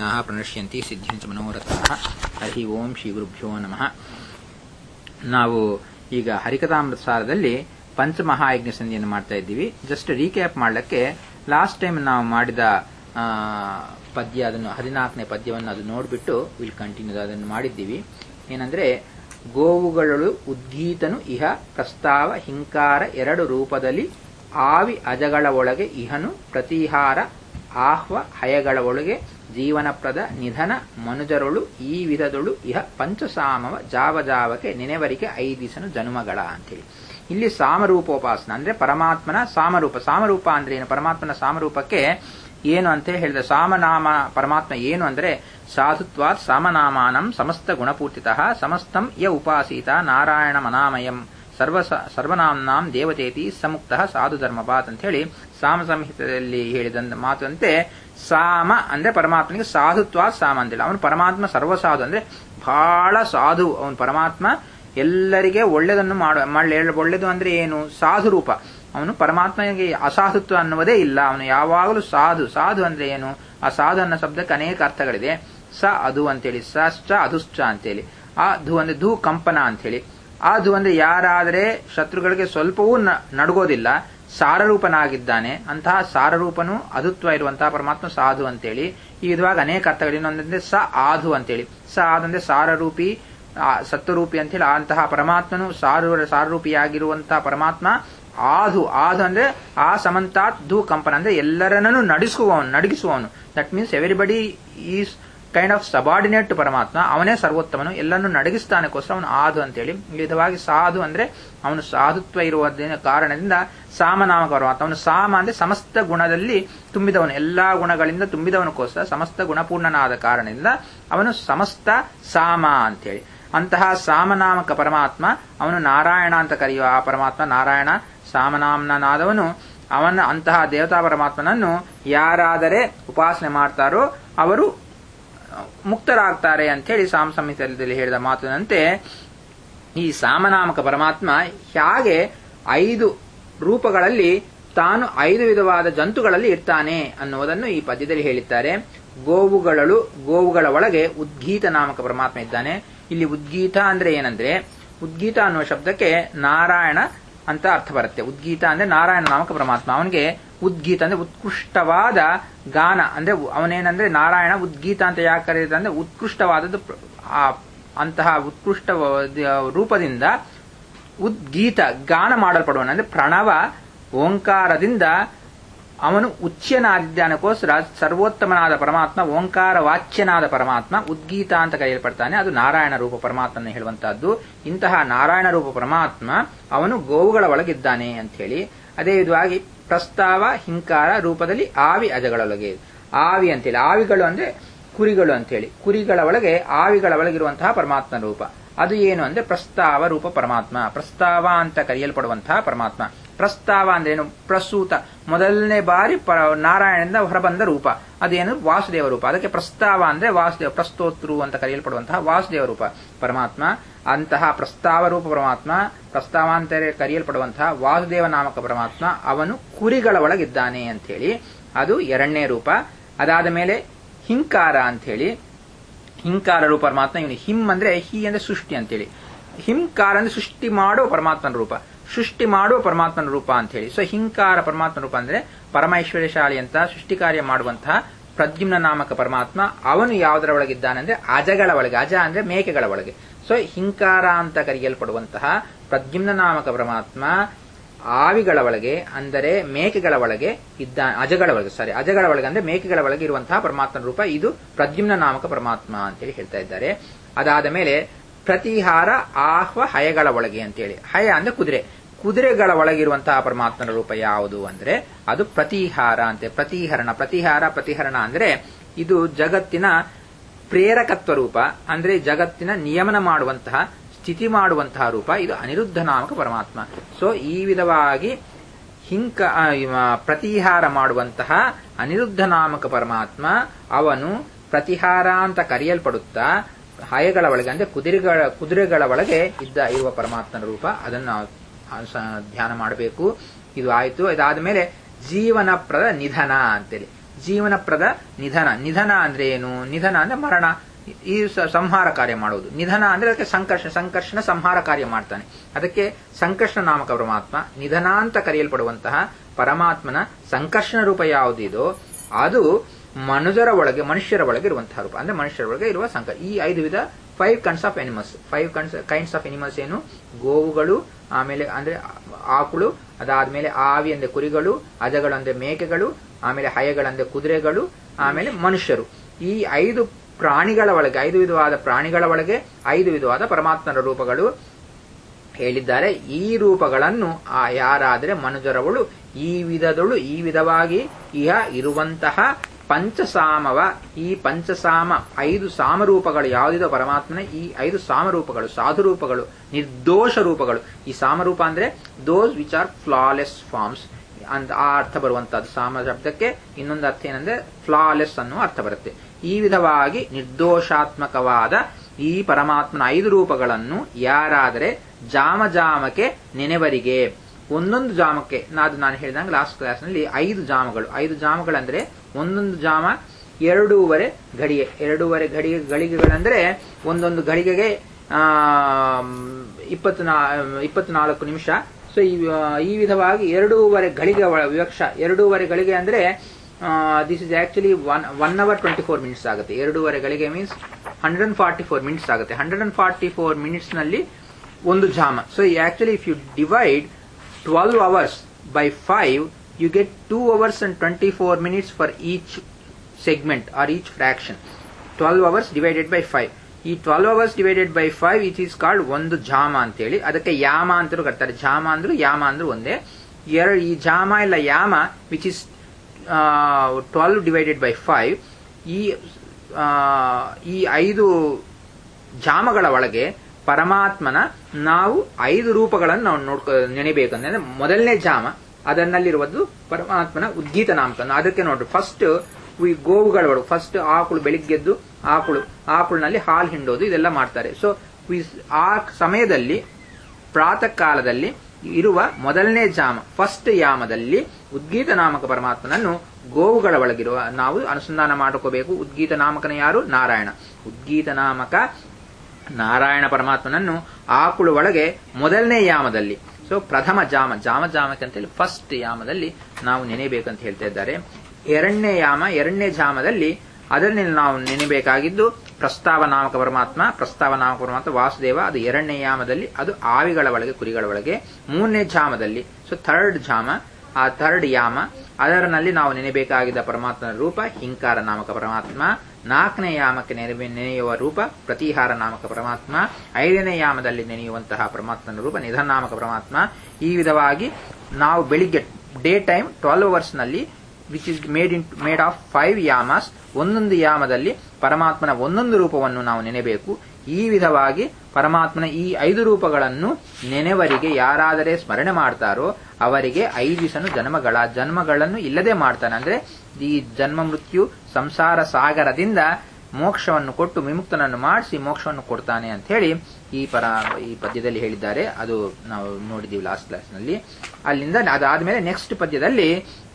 ವಿಘ್ನಾಃ ಪ್ರಣಶ್ಯಂತಿ ಸಿದ್ಧ್ಯಂಚ ಮನೋರಥಾಃ ಹರಿ ಓಂ ಶ್ರೀ ಗುರುಭ್ಯೋ ನಮಃ ನಾವು ಈಗ ಹರಿಕಥಾಮೃತ ಸಾರದಲ್ಲಿ ಪಂಚಮಹಾಯಜ್ಞ ಸಂಧಿಯನ್ನು ಮಾಡ್ತಾ ಇದ್ದೀವಿ ಜಸ್ಟ್ ರೀಕ್ಯಾಪ್ ಮಾಡಲಿಕ್ಕೆ ಲಾಸ್ಟ್ ಟೈಮ್ ನಾವು ಮಾಡಿದ ಆ, ಪದ್ಯ ಅದನ್ನು ಹದಿನಾಲ್ಕನೇ ಪದ್ಯವನ್ನು ಅದು ನೋಡಿಬಿಟ್ಟು ವಿಲ್ ಕಂಟಿನ್ಯೂ ಅದನ್ನು ಮಾಡಿದ್ದೀವಿ ಏನಂದ್ರೆ ಗೋವುಗಳು ಉದ್ಗೀತನು ಇಹ ಪ್ರಸ್ತಾವ ಹಿಂಕಾರ ಎರಡು ರೂಪದಲ್ಲಿ ಆವಿ ಅಜಗಳ ಒಳಗೆ ಇಹನು ಪ್ರತಿಹಾರ ಆಹ್ವ ಹಯಗಳ ಒಳಗೆ ಜೀವನಪ್ರದ ನಿಧನ ಮನುಜರೊಳು ಈ ವಿಧದೊಳು ಇಹ ಪಂಚಸಾಮವ ಜಾವ ಜಾವಕ್ಕೆ ನೆನೆವರಿಕೆ ಐದಿಸನು ಜನುಮಗಳ ಅಂತೇಳಿ ಇಲ್ಲಿ ಸಾಮರೂಪೋಪಾಸನ ಅಂದ್ರೆ ಪರಮಾತ್ಮನ ಸಾಮರೂಪ ಸಾಮರೂಪ ಅಂದ್ರೆ ಏನು ಪರಮಾತ್ಮನ ಸಾಮರೂಪಕ್ಕೆ ಏನು ಅಂತ ಹೇಳಿದ ಸಾಮನಾಮ ಪರಮಾತ್ಮ ಏನು ಅಂದ್ರೆ ಸಾಧುತ್ವಾತ್ ಸಾಮನಾಮಾನಂ ಸಮಸ್ತ ಗುಣಪೂರ್ತಿತಃ ಸಮಸ್ತಂ ಯ ಉಪಾಸೀತ ನಾರಾಯಣ ಮನಾಮಯಂ ಸರ್ವ ಸರ್ವನಾಮ್ನಾಂ ದೇವತೇತಿ ಸಮುಕ್ತ ಸಾಧು ಧರ್ಮಪಾತ್ ಅಂತ ಹೇಳಿ ಸಾಮ ಸಂಹಿತದಲ್ಲಿ ಹೇಳಿದ ಮಾತಂತೆ ಸಾಮ ಅಂದ್ರೆ ಪರಮಾತ್ಮನಿಗೆ ಸಾಧುತ್ವ ಸಾಮ ಅಂತೇಳಿ ಅವನು ಪರಮಾತ್ಮ ಸರ್ವಸಾಧು ಅಂದ್ರೆ ಬಹಳ ಸಾಧು ಅವನು ಪರಮಾತ್ಮ ಎಲ್ಲರಿಗೆ ಒಳ್ಳೆದನ್ನು ಮಾಡ ಮಾಡಲಿ ಒಳ್ಳೆದು ಅಂದ್ರೆ ಏನು ಸಾಧು ರೂಪ ಅವನು ಪರಮಾತ್ಮನಿಗೆ ಅಸಾಧುತ್ವ ಅನ್ನುವುದೇ ಇಲ್ಲ ಅವನು ಯಾವಾಗಲೂ ಸಾಧು ಸಾಧು ಅಂದ್ರೆ ಏನು ಆ ಸಾಧು ಅನ್ನೋ ಶಬ್ದಕ್ಕೆ ಅನೇಕ ಅರ್ಥಗಳಿದೆ ಸ ಅದು ಅಂತೇಳಿ ಸಶ್ಚ ಅಧುಶ್ಚ ಅಂತೇಳಿ ಆ ಧು ಅಂದ್ರೆ ಧೂ ಕಂಪನ ಅಂತೇಳಿ ಆ ಧು ಅಂದ್ರೆ ಯಾರಾದರೆ ಶತ್ರುಗಳಿಗೆ ಸ್ವಲ್ಪವೂ ನ- ನಡುಗೋದಿಲ್ಲ ಸಾರರೂಪನಾಗಿದ್ದಾನೆ ಅಂತಹ ಸಾರರೂಪನು ಅಧುತ್ವ ಇರುವಂತಹ ಪರಮಾತ್ಮ ಸಾಧು ಅಂತೇಳಿ ಈ ವಿಧವಾಗಿ ಅನೇಕ ಅರ್ಥಗಳು ಇನ್ನೊಂದಂದ್ರೆ ಸ ಆಧು ಅಂತೇಳಿ ಸ ಆದಂದ್ರೆ ಸಾರರೂಪಿ ಆ, ಸತ್ವರೂಪಿ ಅಂತೇಳಿ ಅಂತಹ ಪರಮಾತ್ಮನು ಸಾರು ಸಾರರೂಪಿಯಾಗಿರುವಂತಹ ಪರಮಾತ್ಮ ಆಧು ಆಧು ಅಂದ್ರೆ ಆ ಸಮಂತಾತ್ ಧೂ ಕಂಪನ ಅಂದ್ರೆ ಎಲ್ಲರನ್ನೂ ನಡೆಸುವವನು ನಡಗಿಸುವವನು that means everybody is kind of subordinate ಪರಮಾತ್ಮ ಅವನೇ ಸರ್ವೋತ್ತಮನು ಎಲ್ಲರನ್ನೂ ನಡಗಿಸ್ತಾನಕ್ಕೋಸ್ಕರ ಅವನು ಆಧು ಅಂತೇಳಿ ಈ ವಿಧವಾಗಿ ಸಾಧು ಅಂದ್ರೆ ಅವನು ಸಾಧುತ್ವ ಇರುವ ಕಾರಣದಿಂದ ಸಾಮನಾಮಕ ಪರಮಾತ್ಮ ಅವನು ಸಾಮ ಅಂದ್ರೆ ಸಮಸ್ತ ಗುಣದಲ್ಲಿ ತುಂಬಿದವನು ಎಲ್ಲಾ ಗುಣಗಳಿಂದ ತುಂಬಿದವನಕ್ಕೋಸ್ಕರ ಸಮಸ್ತ ಗುಣಪೂರ್ಣನಾದ ಕಾರಣದಿಂದ ಅವನು ಸಮಸ್ತ ಸಾಮ ಅಂತೇಳಿ ಅಂತಹ ಸಾಮನಾಮಕ ಪರಮಾತ್ಮ ಅವನು ನಾರಾಯಣ ಅಂತ ಕರೆಯುವ ಆ ಪರಮಾತ್ಮ ನಾರಾಯಣ ಸಾಮನಾಮನಾದವನು ಅವನ ಅಂತಹ ದೇವತಾ ಪರಮಾತ್ಮನನ್ನು ಯಾರಾದರೆ ಉಪಾಸನೆ ಮಾಡ್ತಾರೋ ಅವರು ಮುಕ್ತರಾಗ್ತಾರೆ ಅಂತ ಹೇಳಿ ಸಾಮ ಸಂಹಿತೆಯಲ್ಲಿ ಹೇಳಿದ ಮಾತಿನಂತೆ ಈ ಸಾಮನಾಮಕ ಪರಮಾತ್ಮ ಹೇಗೆ ಐದು ರೂಪಗಳಲ್ಲಿ ತಾನು ಐದು ವಿಧವಾದ ಜಂತುಗಳಲ್ಲಿ ಇರ್ತಾನೆ ಅನ್ನುವುದನ್ನು ಈ ಪದ್ಯದಲ್ಲಿ ಹೇಳಿದ್ದಾರೆ ಗೋವುಗಳಳು ಗೋವುಗಳ ಒಳಗೆ ಉದ್ಗೀತ ನಾಮಕ ಪರಮಾತ್ಮ ಇದ್ದಾನೆ ಇಲ್ಲಿ ಉದ್ಗೀತ ಅಂದ್ರೆ ಏನಂದ್ರೆ ಉದ್ಗೀತ ಅನ್ನುವ ಶಬ್ದಕ್ಕೆ ನಾರಾಯಣ ಅಂತ ಅರ್ಥ ಬರುತ್ತೆ ಉದ್ಗೀತ ಅಂದ್ರೆ ನಾರಾಯಣ ನಾಮಕ ಪರಮಾತ್ಮ ಅವನಿಗೆ ಉದ್ಗೀತ ಅಂದ್ರೆ ಉತ್ಕೃಷ್ಟವಾದ ಗಾನ ಅಂದ್ರೆ ಅವನೇನಂದ್ರೆ ನಾರಾಯಣ ಉದ್ಗೀತ ಅಂತ ಯಾಕೆ ಕರೆಯುತ್ತೆ ಅಂದ್ರೆ ಉತ್ಕೃಷ್ಟವಾದದ್ದು ಪ್ರ- ಆ ಅಂತಹ ಉತ್ಕೃಷ್ಟ ರೂಪದಿಂದ ಉದ್ಗೀತ ಗಾನ ಮಾಡಲ್ಪಡುವನು ಅಂದ್ರೆ ಪ್ರಣವ ಓಂಕಾರದಿಂದ ಅವನು ಉಚ್ಯನಾದಿದ್ದಾನಕ್ಕೋಸ್ಕರ ಸರ್ವೋತ್ತಮನಾದ ಪರಮಾತ್ಮ ಓಂಕಾರ ವಾಚ್ಯನಾದ ಪರಮಾತ್ಮ ಉದ್ಗೀತ ಅಂತ ಕರೆಯಲ್ಪಡ್ತಾನೆ ಅದು ನಾರಾಯಣ ರೂಪ ಪರಮಾತ್ಮನ ಹೇಳುವಂತಹದ್ದು ಇಂತಹ ನಾರಾಯಣ ರೂಪ ಪರಮಾತ್ಮ ಅವನು ಗೋವುಗಳ ಒಳಗಿದ್ದಾನೆ ಅಂತ ಹೇಳಿ ಅದೇ ವಿಧವಾಗಿ ಪ್ರಸ್ತಾವ ಹಿಂಕಾರ ರೂಪದಲ್ಲಿ ಆವಿ ಅಜಗಳೊಳಗೆ ಆವಿ ಅಂತೇಳಿ ಆವಿಗಳು ಅಂದ್ರೆ ಕುರಿಗಳು ಅಂತೇಳಿ ಕುರಿಗಳ ಒಳಗೆ ಆವಿಗಳ ಒಳಗಿರುವಂತಹ ಪರಮಾತ್ಮ ರೂಪ ಅದು ಏನು ಅಂದ್ರೆ ಪ್ರಸ್ತಾವ ರೂಪ ಪರಮಾತ್ಮ ಪ್ರಸ್ತಾವ ಅಂತ ಕರೆಯಲ್ಪಡುವಂತಹ ಪರಮಾತ್ಮ ಪ್ರಸ್ತಾವ ಅಂದ್ರೆ ಏನು ಪ್ರಸೂತ ಮೊದಲನೇ ಬಾರಿ ಪ ನಾರಾಯಣದಿಂದ ಹೊರಬಂದ ರೂಪ ಅದೇನು ವಾಸುದೇವ ರೂಪ ಅದಕ್ಕೆ ಪ್ರಸ್ತಾವ ಅಂದ್ರೆ ವಾಸುದೇವ ಪ್ರಸ್ತೋತ್ರು ಅಂತ ಕರೆಯಲ್ಪಡುವಂತಹ ವಾಸುದೇವ ರೂಪ ಪರಮಾತ್ಮ ಅಂತಹ ಪ್ರಸ್ತಾವ ರೂಪ ಪರಮಾತ್ಮ ಪ್ರಸ್ತಾವ ಅಂತ ಕರೆಯಲ್ಪಡುವಂತಹ ವಾಸುದೇವ ನಾಮಕ ಪರಮಾತ್ಮ ಅವನು ಕುರಿಗಳ ಒಳಗಿದ್ದಾನೆ ಅಂತ ಹೇಳಿ ಅದು ಎರಡನೇ ರೂಪ ಅದಾದ ಮೇಲೆ ಹಿಂಕಾರ ಅಂತ ಹೇಳಿ ಹಿಂಕಾರ ರೂಪ ಪರಮಾತ್ಮ ಇವನು ಹಿಮ್ ಅಂದ್ರೆ ಹಿ ಅಂದ್ರೆ ಸೃಷ್ಟಿ ಅಂತೇಳಿ ಹಿಂಕಾರ ಅಂದ್ರೆ ಸೃಷ್ಟಿ ಮಾಡುವ ಪರಮಾತ್ಮನ ರೂಪ ಸೃಷ್ಟಿ ಮಾಡುವ ಪರಮಾತ್ಮನ ರೂಪ ಅಂತ ಹೇಳಿ ಸೊ ಹಿಂಕಾರ ಪರಮಾತ್ಮನ ರೂಪ ಅಂದ್ರೆ ಪರಮೈಶ್ವರ್ಯಶಾಲಿ ಅಂತ ಸೃಷ್ಟಿ ಕಾರ್ಯ ಮಾಡುವಂತಹ ಪ್ರದ್ಯುಮ್ನ ನಾಮಕ ಪರಮಾತ್ಮ ಅವನು ಯಾವುದರ ಒಳಗಿದ್ದಾನೆ ಅಂದ್ರೆ ಅಜಗಳ ಒಳಗೆ ಅಜ ಅಂದ್ರೆ ಮೇಕೆಗಳ ಒಳಗೆ ಸೊ ಹಿಂಕಾರ ಅಂತ ಕರೆಯಲ್ಪಡುವಂತಹ ಪ್ರದ್ಯುಮ್ನ ನಾಮಕ ಪರಮಾತ್ಮ ಆವಿಗಳ ಒಳಗೆ ಅಂದರೆ ಮೇಕೆಗಳ ಒಳಗೆ ಇದ್ದ ಅಜಗಳ ಒಳಗೆ ಸಾರಿ ಅಜಗಳ ಒಳಗೆ ಅಂದ್ರೆ ಮೇಕೆಗಳ ಒಳಗೆ ಇರುವಂತಹ ಪರಮಾತ್ಮನ ರೂಪ ಇದು ಪ್ರದ್ಯುಮ್ನ ನಾಮಕ ಪರಮಾತ್ಮ ಅಂತೇಳಿ ಹೇಳ್ತಾ ಇದ್ದಾರೆ ಅದಾದ ಮೇಲೆ ಪ್ರತಿಹಾರ ಆಹ್ವ ಹಯಗಳ ಒಳಗೆ ಅಂತೇಳಿ ಹಯ ಅಂದ್ರೆ ಕುದುರೆ ಕುದುರೆಗಳ ಒಳಗಿರುವಂತಹ ಪರಮಾತ್ಮನ ರೂಪ ಯಾವುದು ಅಂದ್ರೆ ಅದು ಪ್ರತಿಹಾರ ಅಂತೆ ಪ್ರತಿಹರಣ ಪ್ರತಿಹಾರ ಪ್ರತಿಹರಣ ಅಂದ್ರೆ ಇದು ಜಗತ್ತಿನ ಪ್ರೇರಕತ್ವ ರೂಪ ಅಂದ್ರೆ ಜಗತ್ತಿನ ನಿಯಮನ ಮಾಡುವಂತಹ ಸ್ಥಿತಿ ಮಾಡುವಂತಹ ರೂಪ ಇದು ಅನಿರುದ್ಧ ನಾಮಕ ಪರಮಾತ್ಮ ಸೊ ಈ ವಿಧವಾಗಿ ಹಿಂಕ ಆ, ಇವ ಪ್ರತಿಹಾರ ಮಾಡುವಂತಹ ಅನಿರುದ್ಧ ನಾಮಕ ಪರಮಾತ್ಮ ಅವನು ಪ್ರತಿಹಾರ ಅಂತ ಕರೆಯಲ್ಪಡುತ್ತಾ ಹಯಗಳ ಒಳಗೆ ಅಂದ್ರೆ ಕುದುರೆಗಳ ಕುದುರೆಗಳ ಒಳಗೆ ಇದ್ದ ಇರುವ ಪರಮಾತ್ಮನ ರೂಪ ಅದನ್ನು ನಾವು ಆ, ಸ- ಧ್ಯಾನ ಮಾಡಬೇಕು ಇದು ಆಯಿತು ಇದಾದ ಮೇಲೆ ಜೀವನಪ್ರದ ನಿಧನ ಅಂತೇಳಿ ಜೀವನಪ್ರದ ನಿಧನ ನಿಧನ ಅಂದ್ರೆ ಏನು ನಿಧನ ಅಂದ್ರೆ ಮರಣ ಈ ಸ- ಸಂಹಾರ ಕಾರ್ಯ ಮಾಡುವುದು ನಿಧನ ಅಂದ್ರೆ ಅದಕ್ಕೆ ಸಂಕರ್ಷ ಸಂಕರ್ಷಣ ಸಂಹಾರ ಕಾರ್ಯ ಮಾಡ್ತಾನೆ ಅದಕ್ಕೆ ಸಂಕರ್ಷಣ ನಾಮಕ ಪರಮಾತ್ಮ ನಿಧನ ಅಂತ ಕರೆಯಲ್ಪಡುವಂತಹ ಪರಮಾತ್ಮನ ಸಂಕರ್ಷಣ ರೂಪ ಯಾವುದಿದೋ ಅದು ಮನುಜರ ಒಳಗೆ ಮನುಷ್ಯರ ಒಳಗೆ ಇರುವಂತಹ ರೂಪ ಅಂದ್ರೆ ಮನುಷ್ಯರ ಒಳಗೆ ಇರುವ ಸಂಕ ಈ ಐದು ವಿಧ five kinds of animals five kinds of animals ಏನು ಗೋವುಗಳು ಆಮೇಲೆ ಅಂದ್ರೆ ಆಕಳು ಅದಾದ್ಮೇಲೆ ಆವಿ ಅಂದ್ರೆ ಕುರಿಗಳು ಅಜಗಳು ಅಂದ್ರೆ ಮೇಕೆಗಳು ಆಮೇಲೆ ಹಯಗಳಂದ್ರೆ ಕುದುರೆಗಳು ಆಮೇಲೆ ಮನುಷ್ಯರು ಈ ಐದು ಪ್ರಾಣಿಗಳ ಒಳಗೆ ಐದು ವಿಧವಾದ ಪ್ರಾಣಿಗಳ ಒಳಗೆ ಐದು ವಿಧವಾದ ಪರಮಾತ್ಮನ ರೂಪಗಳು ಹೇಳಿದ್ದಾರೆ ಈ ರೂಪಗಳನ್ನು ಆ ಯಾರಾದರೆ ಮನುಜರವಳು ಈ ವಿಧದಳು ಈ ವಿಧವಾಗಿ ಇಹ ಇರುವಂತಹ ಪಂಚಸಾಮವ ಈ ಪಂಚಸಾಮ ಐದು ಸಾಮರೂಪಗಳು ಯಾವುದಿದೋ ಪರಮಾತ್ಮನ ಈ ಐದು ಸಾಮರೂಪಗಳು ಸಾಧು ರೂಪಗಳು ನಿರ್ದೋಷ ರೂಪಗಳು ಈ ಸಾಮರೂಪ ಅಂದ್ರೆ those which are flawless forms ಅಂತ ಆ ಅರ್ಥ ಬರುವಂತಹದ್ದು ಸಾಮ ಶಬ್ದಕ್ಕೆ ಇನ್ನೊಂದು ಅರ್ಥ ಏನಂದ್ರೆ ಫ್ಲಾಲೆಸ್ ಅನ್ನುವ ಅರ್ಥ ಬರುತ್ತೆ ಈ ವಿಧವಾಗಿ ನಿರ್ದೋಷಾತ್ಮಕವಾದ ಈ ಪರಮಾತ್ಮನ ಐದು ರೂಪಗಳನ್ನು ಯಾರಾದರೆ ಜಾಮ ಜಾಮಕ್ಕೆ ನೆನೆವರಿಗೆ ಒಂದೊಂದು ಜಾಮಕ್ಕೆ ನಾದು ನಾನು ಹೇಳಿದಂಗೆ ಲಾಸ್ಟ್ ಕ್ಲಾಸ್ನಲ್ಲಿ ಐದು ಜಾಮಗಳು ಐದು ಜಾಮಗಳಂದ್ರೆ ಒಂದೊಂದು ಜಾಮ ಎರಡೂವರೆ ಘಡಿಗೆ ಎರಡೂವರೆ ಘಡಿಗೆ ಗಳಿಗೆಗಳಂದ್ರೆ ಒಂದೊಂದು ಘಳಿಗೆಗೆ ಆ ಇಪ್ಪತ್ತು ಇಪ್ಪತ್ನಾಲ್ಕು ನಿಮಿಷ ಸೊ ಈ ಈ ವಿಧವಾಗಿ ಎರಡೂವರೆ ಘಳಿಗೆ ಒಳ- ವಿವಕ್ಷ ಎರಡೂವರೆ ಗಳಿಗೆ ಅಂದ್ರೆ this is actually one one hour twenty four minutes ಆಗುತ್ತೆ ಎರಡೂವರೆ ಗಳಿಗೆ means hundred and forty four minutes ಆಗುತ್ತೆ hundred and forty four minutes ನಲ್ಲಿ ಒಂದು ಜಾಮ so actually if you divide twelve hours by five you get two hours and twenty four minutes for each segment or each fraction twelve hours divided by five ಈ twelve hours divided by five it is called ಒಂದು ಜಾಮ ಅಂತೇಳಿ ಅದಕ್ಕೆ ಯಾಮ ಅಂತಲೂ ಕರ್ತಾರೆ ಜಾಮ ಅಂದ್ರು ಯಾಮ ಅಂದ್ರು ಒಂದೇ ಎರಡು ಈ ಜಾಮ ಇಲ್ಲ ಯಾಮ which is twelve divided by five ಈ ಆ, ಈ ಐದು ಜಾಮಗಳ ಒಳಗೆ ಪರಮಾತ್ಮನ ನಾವು ಐದು ರೂಪಗಳನ್ನು ನಾವು ನೋಡ್ಕೊ ನೆನೆಬೇಕಂದ್ರೆ ಮೊದಲನೇ ಜಾಮ ಅದನ್ನಲ್ಲಿರುವುದು ಪರಮಾತ್ಮನ ಉದ್ಗೀತ ನಾಮಕನ್ನು ಅದಕ್ಕೆ ನೋಡ್ರಿ ಫಸ್ಟ್ ಈ ಗೋವುಗಳ ಒಳಗೆ ಫಸ್ಟ್ ಆಕಳು ಬೆಳಿಗ್ಗೆದ್ದು ಆಕಳು ಆಕಳಿನಲ್ಲಿ ಹಾಲು ಹಿಂಡೋದು ಇದೆಲ್ಲ ಮಾಡ್ತಾರೆ ಸೊ ಆ ಸಮಯದಲ್ಲಿ ಪ್ರಾತಃ ಕಾಲದಲ್ಲಿ ಇರುವ ಮೊದಲನೇ ಜಾಮ ಫಸ್ಟ್ ಯಾಮದಲ್ಲಿ ಉದ್ಗೀತ ನಾಮಕ ಪರಮಾತ್ಮನನ್ನು ಗೋವುಗಳ ಒಳಗಿರುವ ನಾವು ಅನುಸಂಧಾನ ಮಾಡ್ಕೋಬೇಕು ಉದ್ಗೀತ ನಾಮಕನ ಯಾರು ನಾರಾಯಣ ಉದ್ಗೀತ ನಾಮಕ ನಾರಾಯಣ ಪರಮಾತ್ಮನನ್ನು ಆಕಳು ಒಳಗೆ ಮೊದಲನೇ ಯಾಮದಲ್ಲಿ ಸೊ ಪ್ರಥಮ ಜಾಮ ಜಾಮ ಜಾಮಕ್ಕೆ ಅಂತೇಳಿ ಫಸ್ಟ್ ಯಾಮದಲ್ಲಿ ನಾವು ನೆನೆಯಬೇಕಂತ ಹೇಳ್ತಾ ಇದ್ದಾರೆ ಎರಡನೇ ಯಾಮ ಎರಡನೇ ಜಾಮದಲ್ಲಿ ಅದನ್ನೇ ನಾವು ನೆನೆಬೇಕಾಗಿದ್ದು ಪ್ರಸ್ತಾವ ನಾಮಕ ಪರಮಾತ್ಮ ಪ್ರಸ್ತಾವ ನಾಮಕ ಪರಮಾತ್ಮ ವಾಸುದೇವ ಅದು ಎರಡನೇ ಯಾಮದಲ್ಲಿ ಅದು ಆವಿಗಳ ಒಳಗೆ ಕುರಿಗಳ ಒಳಗೆ ಮೂರನೇ ಜಾಮದಲ್ಲಿ ಸೊ ಥರ್ಡ್ ಜಾಮ ಆ ಥರ್ಡ್ ಯಾಮ ಅದರಲ್ಲಿ ನಾವು ನೆನೆಬೇಕಾಗಿದ್ದ ಪರಮಾತ್ಮನ ರೂಪ ಹಿಂಕಾರ ನಾಮಕ ಪರಮಾತ್ಮ ನಾಲ್ಕನೇ ಯಾಮಕ್ಕೆ ನೆನೆ ನೆನೆಯುವ ರೂಪ ಪ್ರತಿಹಾರ ನಾಮಕ ಪರಮಾತ್ಮ ಐದನೇ ಯಾಮದಲ್ಲಿ ನೆನೆಯುವಂತಹ ಪರಮಾತ್ಮನ ರೂಪ ನಿಧನ ನಾಮಕ ಪರಮಾತ್ಮ ಈ ವಿಧವಾಗಿ ನಾವು ಬೆಳಿಗ್ಗೆ ಡೇ ಟೈಮ್ ಟ್ವೆಲ್ವ್ ಅವರ್ಸ್ ನಲ್ಲಿ which is made in made of five ಯಾಮಸ್ ಒಂದೊಂದು ಯಾಮದಲ್ಲಿ ಪರಮಾತ್ಮನ ಒಂದೊಂದು ರೂಪವನ್ನು ನಾವು ನೆನೆಬೇಕು ಈ ವಿಧವಾಗಿ ಪರಮಾತ್ಮನ ಈ ಐದು ರೂಪಗಳನ್ನು ನೆನೆವರಿಗೆ ಯಾರಾದರೆ ಸ್ಮರಣೆ ಮಾಡ್ತಾರೋ ಅವರಿಗೆ ಐದು ದಿವಸನು ಜನ್ಮಗಳ ಜನ್ಮಗಳನ್ನು ಇಲ್ಲದೆ ಮಾಡ್ತಾನೆ ಅಂದ್ರೆ ಈ ಜನ್ಮ ಮೃತ್ಯು ಸಂಸಾರ ಸಾಗರದಿಂದ ಮೋಕ್ಷವನ್ನು ಕೊಟ್ಟು ವಿಮುಕ್ತನನ್ನು ಮಾಡಿಸಿ ಮೋಕ್ಷವನ್ನು ಕೊಡ್ತಾನೆ ಅಂತ ಹೇಳಿ ಈ ಪರ ಈ ಪದ್ಯದಲ್ಲಿ ಹೇಳಿದ್ದಾರೆ ಅದು ನಾವು ನೋಡಿದೀವಿ ಲಾಸ್ಟ್ ಕ್ಲಾಸ್ನಲ್ಲಿ ಅಲ್ಲಿಂದ ಅದಾದ್ಮೇಲೆ ನೆಕ್ಸ್ಟ್ ಪದ್ಯದಲ್ಲಿ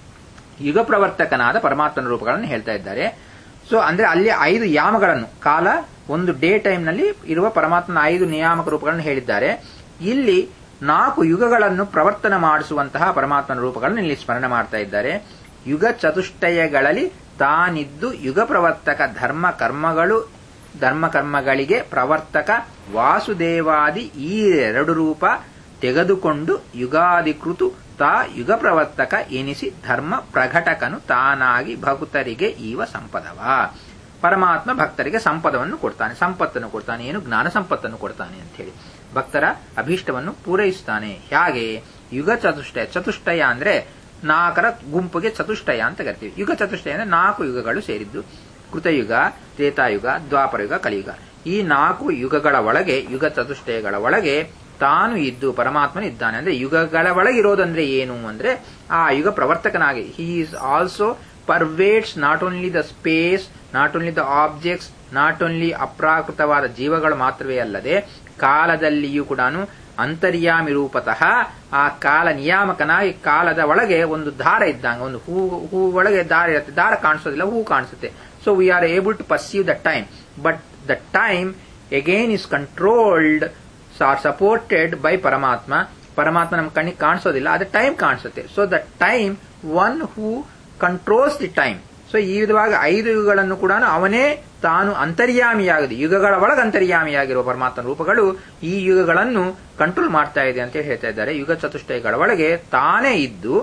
ಯುಗ ಪ್ರವರ್ತಕನಾದ ಪರಮಾತ್ಮನ ರೂಪಗಳನ್ನು ಹೇಳ್ತಾ ಇದ್ದಾರೆ ಸೊ ಅಂದ್ರೆ ಅಲ್ಲಿ ಐದು ಯಾಮಗಳನ್ನು ಕಾಲ ಒಂದು ಡೇ ಟೈಮ್ ನಲ್ಲಿ ಇರುವ ಪರಮಾತ್ಮನ ಐದು ನಿಯಾಮಕ ರೂಪಗಳನ್ನು ಹೇಳಿದ್ದಾರೆ ಇಲ್ಲಿ ನಾಲ್ಕು ಯುಗಗಳನ್ನು ಪ್ರವರ್ತನ ಮಾಡಿಸುವಂತಹ ಪರಮಾತ್ಮನ ರೂಪಗಳನ್ನು ಇಲ್ಲಿ ಸ್ಮರಣೆ ಮಾಡ್ತಾ ಇದ್ದಾರೆ ಯುಗ ಚತುಷ್ಟಯಗಳಲ್ಲಿ ತಾನಿದ್ದು ಯುಗ ಪ್ರವರ್ತಕ ಧರ್ಮ ಕರ್ಮಗಳು ಧರ್ಮ ಕರ್ಮಗಳಿಗೆ ಪ್ರವರ್ತಕ ವಾಸುದೇವಾದಿ ಈ ಎರಡು ರೂಪ ತೆಗೆದುಕೊಂಡು ಯುಗಾಧಿಕೃತು ತಾ ಯುಗ ಪ್ರವರ್ತಕ ಎನಿಸಿ ಧರ್ಮ ಪ್ರಘಟಕನು ತಾನಾಗಿ ಭಕ್ತರಿಗೆ ಈವ ಸಂಪದವ ಪರಮಾತ್ಮ ಭಕ್ತರಿಗೆ ಸಂಪದವನ್ನು ಕೊಡ್ತಾನೆ ಸಂಪತ್ತನ್ನು ಕೊಡ್ತಾನೆ ಏನು ಜ್ಞಾನ ಸಂಪತ್ತನ್ನು ಕೊಡ್ತಾನೆ ಅಂತ ಹೇಳಿ ಭಕ್ತರ ಅಭೀಷ್ಟವನ್ನು ಪೂರೈಸುತ್ತಾನೆ ಹೇಗೆ ಯುಗ ಚತುಷ್ಟಯ ಚತುಷ್ಟಯ ಅಂದ್ರೆ ನಾಲ್ಕರ ಗುಂಪಿಗೆ ಚತುಷ್ಟಯ ಅಂತ ಕರಿತೀವಿ ಯುಗ ಚತುಷ್ಟಯ ಅಂದ್ರೆ ನಾಲ್ಕು ಯುಗಗಳು ಸೇರಿದ್ದು ಕೃತಯುಗ ತ್ರೇತಾಯುಗ ದ್ವಾಪರಯುಗ ಕಲಿಯುಗ ಈ ನಾಲ್ಕು ಯುಗಗಳ ಒಳಗೆ ಯುಗ ಚತುಷ್ಟಯಗಳ ಒಳಗೆ ತಾನು ಇದ್ದು ಪರಮಾತ್ಮನ ಇದ್ದಾನೆ ಅಂದ್ರೆ ಯುಗಗಳ ಒಳಗಿರೋದಂದ್ರೆ ಏನು ಅಂದ್ರೆ ಆ ಯುಗ ಪ್ರವರ್ತಕನಾಗಿ he is also pervades not only the space not only the objects not only ಅಪ್ರಾಕೃತವಾದ ಜೀವಗಳು ಮಾತ್ರವೇ ಅಲ್ಲದೆ ಕಾಲದಲ್ಲಿಯೂ ಕೂಡ ಅಂತರ್ಯಾಮಿ ರೂಪತಃ ಆ ಕಾಲ ನಿಯಾಮಕನಾಗಿ ಕಾಲದ ಒಳಗೆ ಒಂದು ದಾರ ಇದ್ದಂಗ ಒಂದು ಹೂ ಹೂ ಒಳಗೆ ದಾರ ಇರುತ್ತೆ ದಾರ ಕಾಣಿಸೋದಿಲ್ಲ ಹೂ ಕಾಣಿಸುತ್ತೆ so we are able to perceive the time but the time again is controlled or supported by ಪರಮಾತ್ಮ ಪರಮಾತ್ಮ ನಮ್ಮ ಕಣ್ಣಿಗೆ ಕಾಣಿಸೋದಿಲ್ಲ ಅದು ಟೈಮ್ ಕಾಣಿಸುತ್ತೆ so the time one who controls the time so ಈ ವಿಧವಾಗಿ ಐದು ಯುಗಗಳನ್ನು ಕೂಡ ಅವನೇ ತಾನು ಅಂತರ್ಯಾಮಿಯಾಗಿದೆ ಯುಗಗಳ ಒಳಗೆ ಅಂತರ್ಯಾಮಿಯಾಗಿರುವ ಪರಮಾತ್ಮನ ರೂಪಗಳು ಈ ಯುಗಗಳನ್ನು ಕಂಟ್ರೋಲ್ ಮಾಡ್ತಾ ಇದೆ ಅಂತ ಹೇಳ್ತಾ ಇದ್ದಾರೆ ಯುಗ ಚತುಷ್ಟಯಗಳ ಒಳಗೆ ತಾನೇ ಇದ್ದು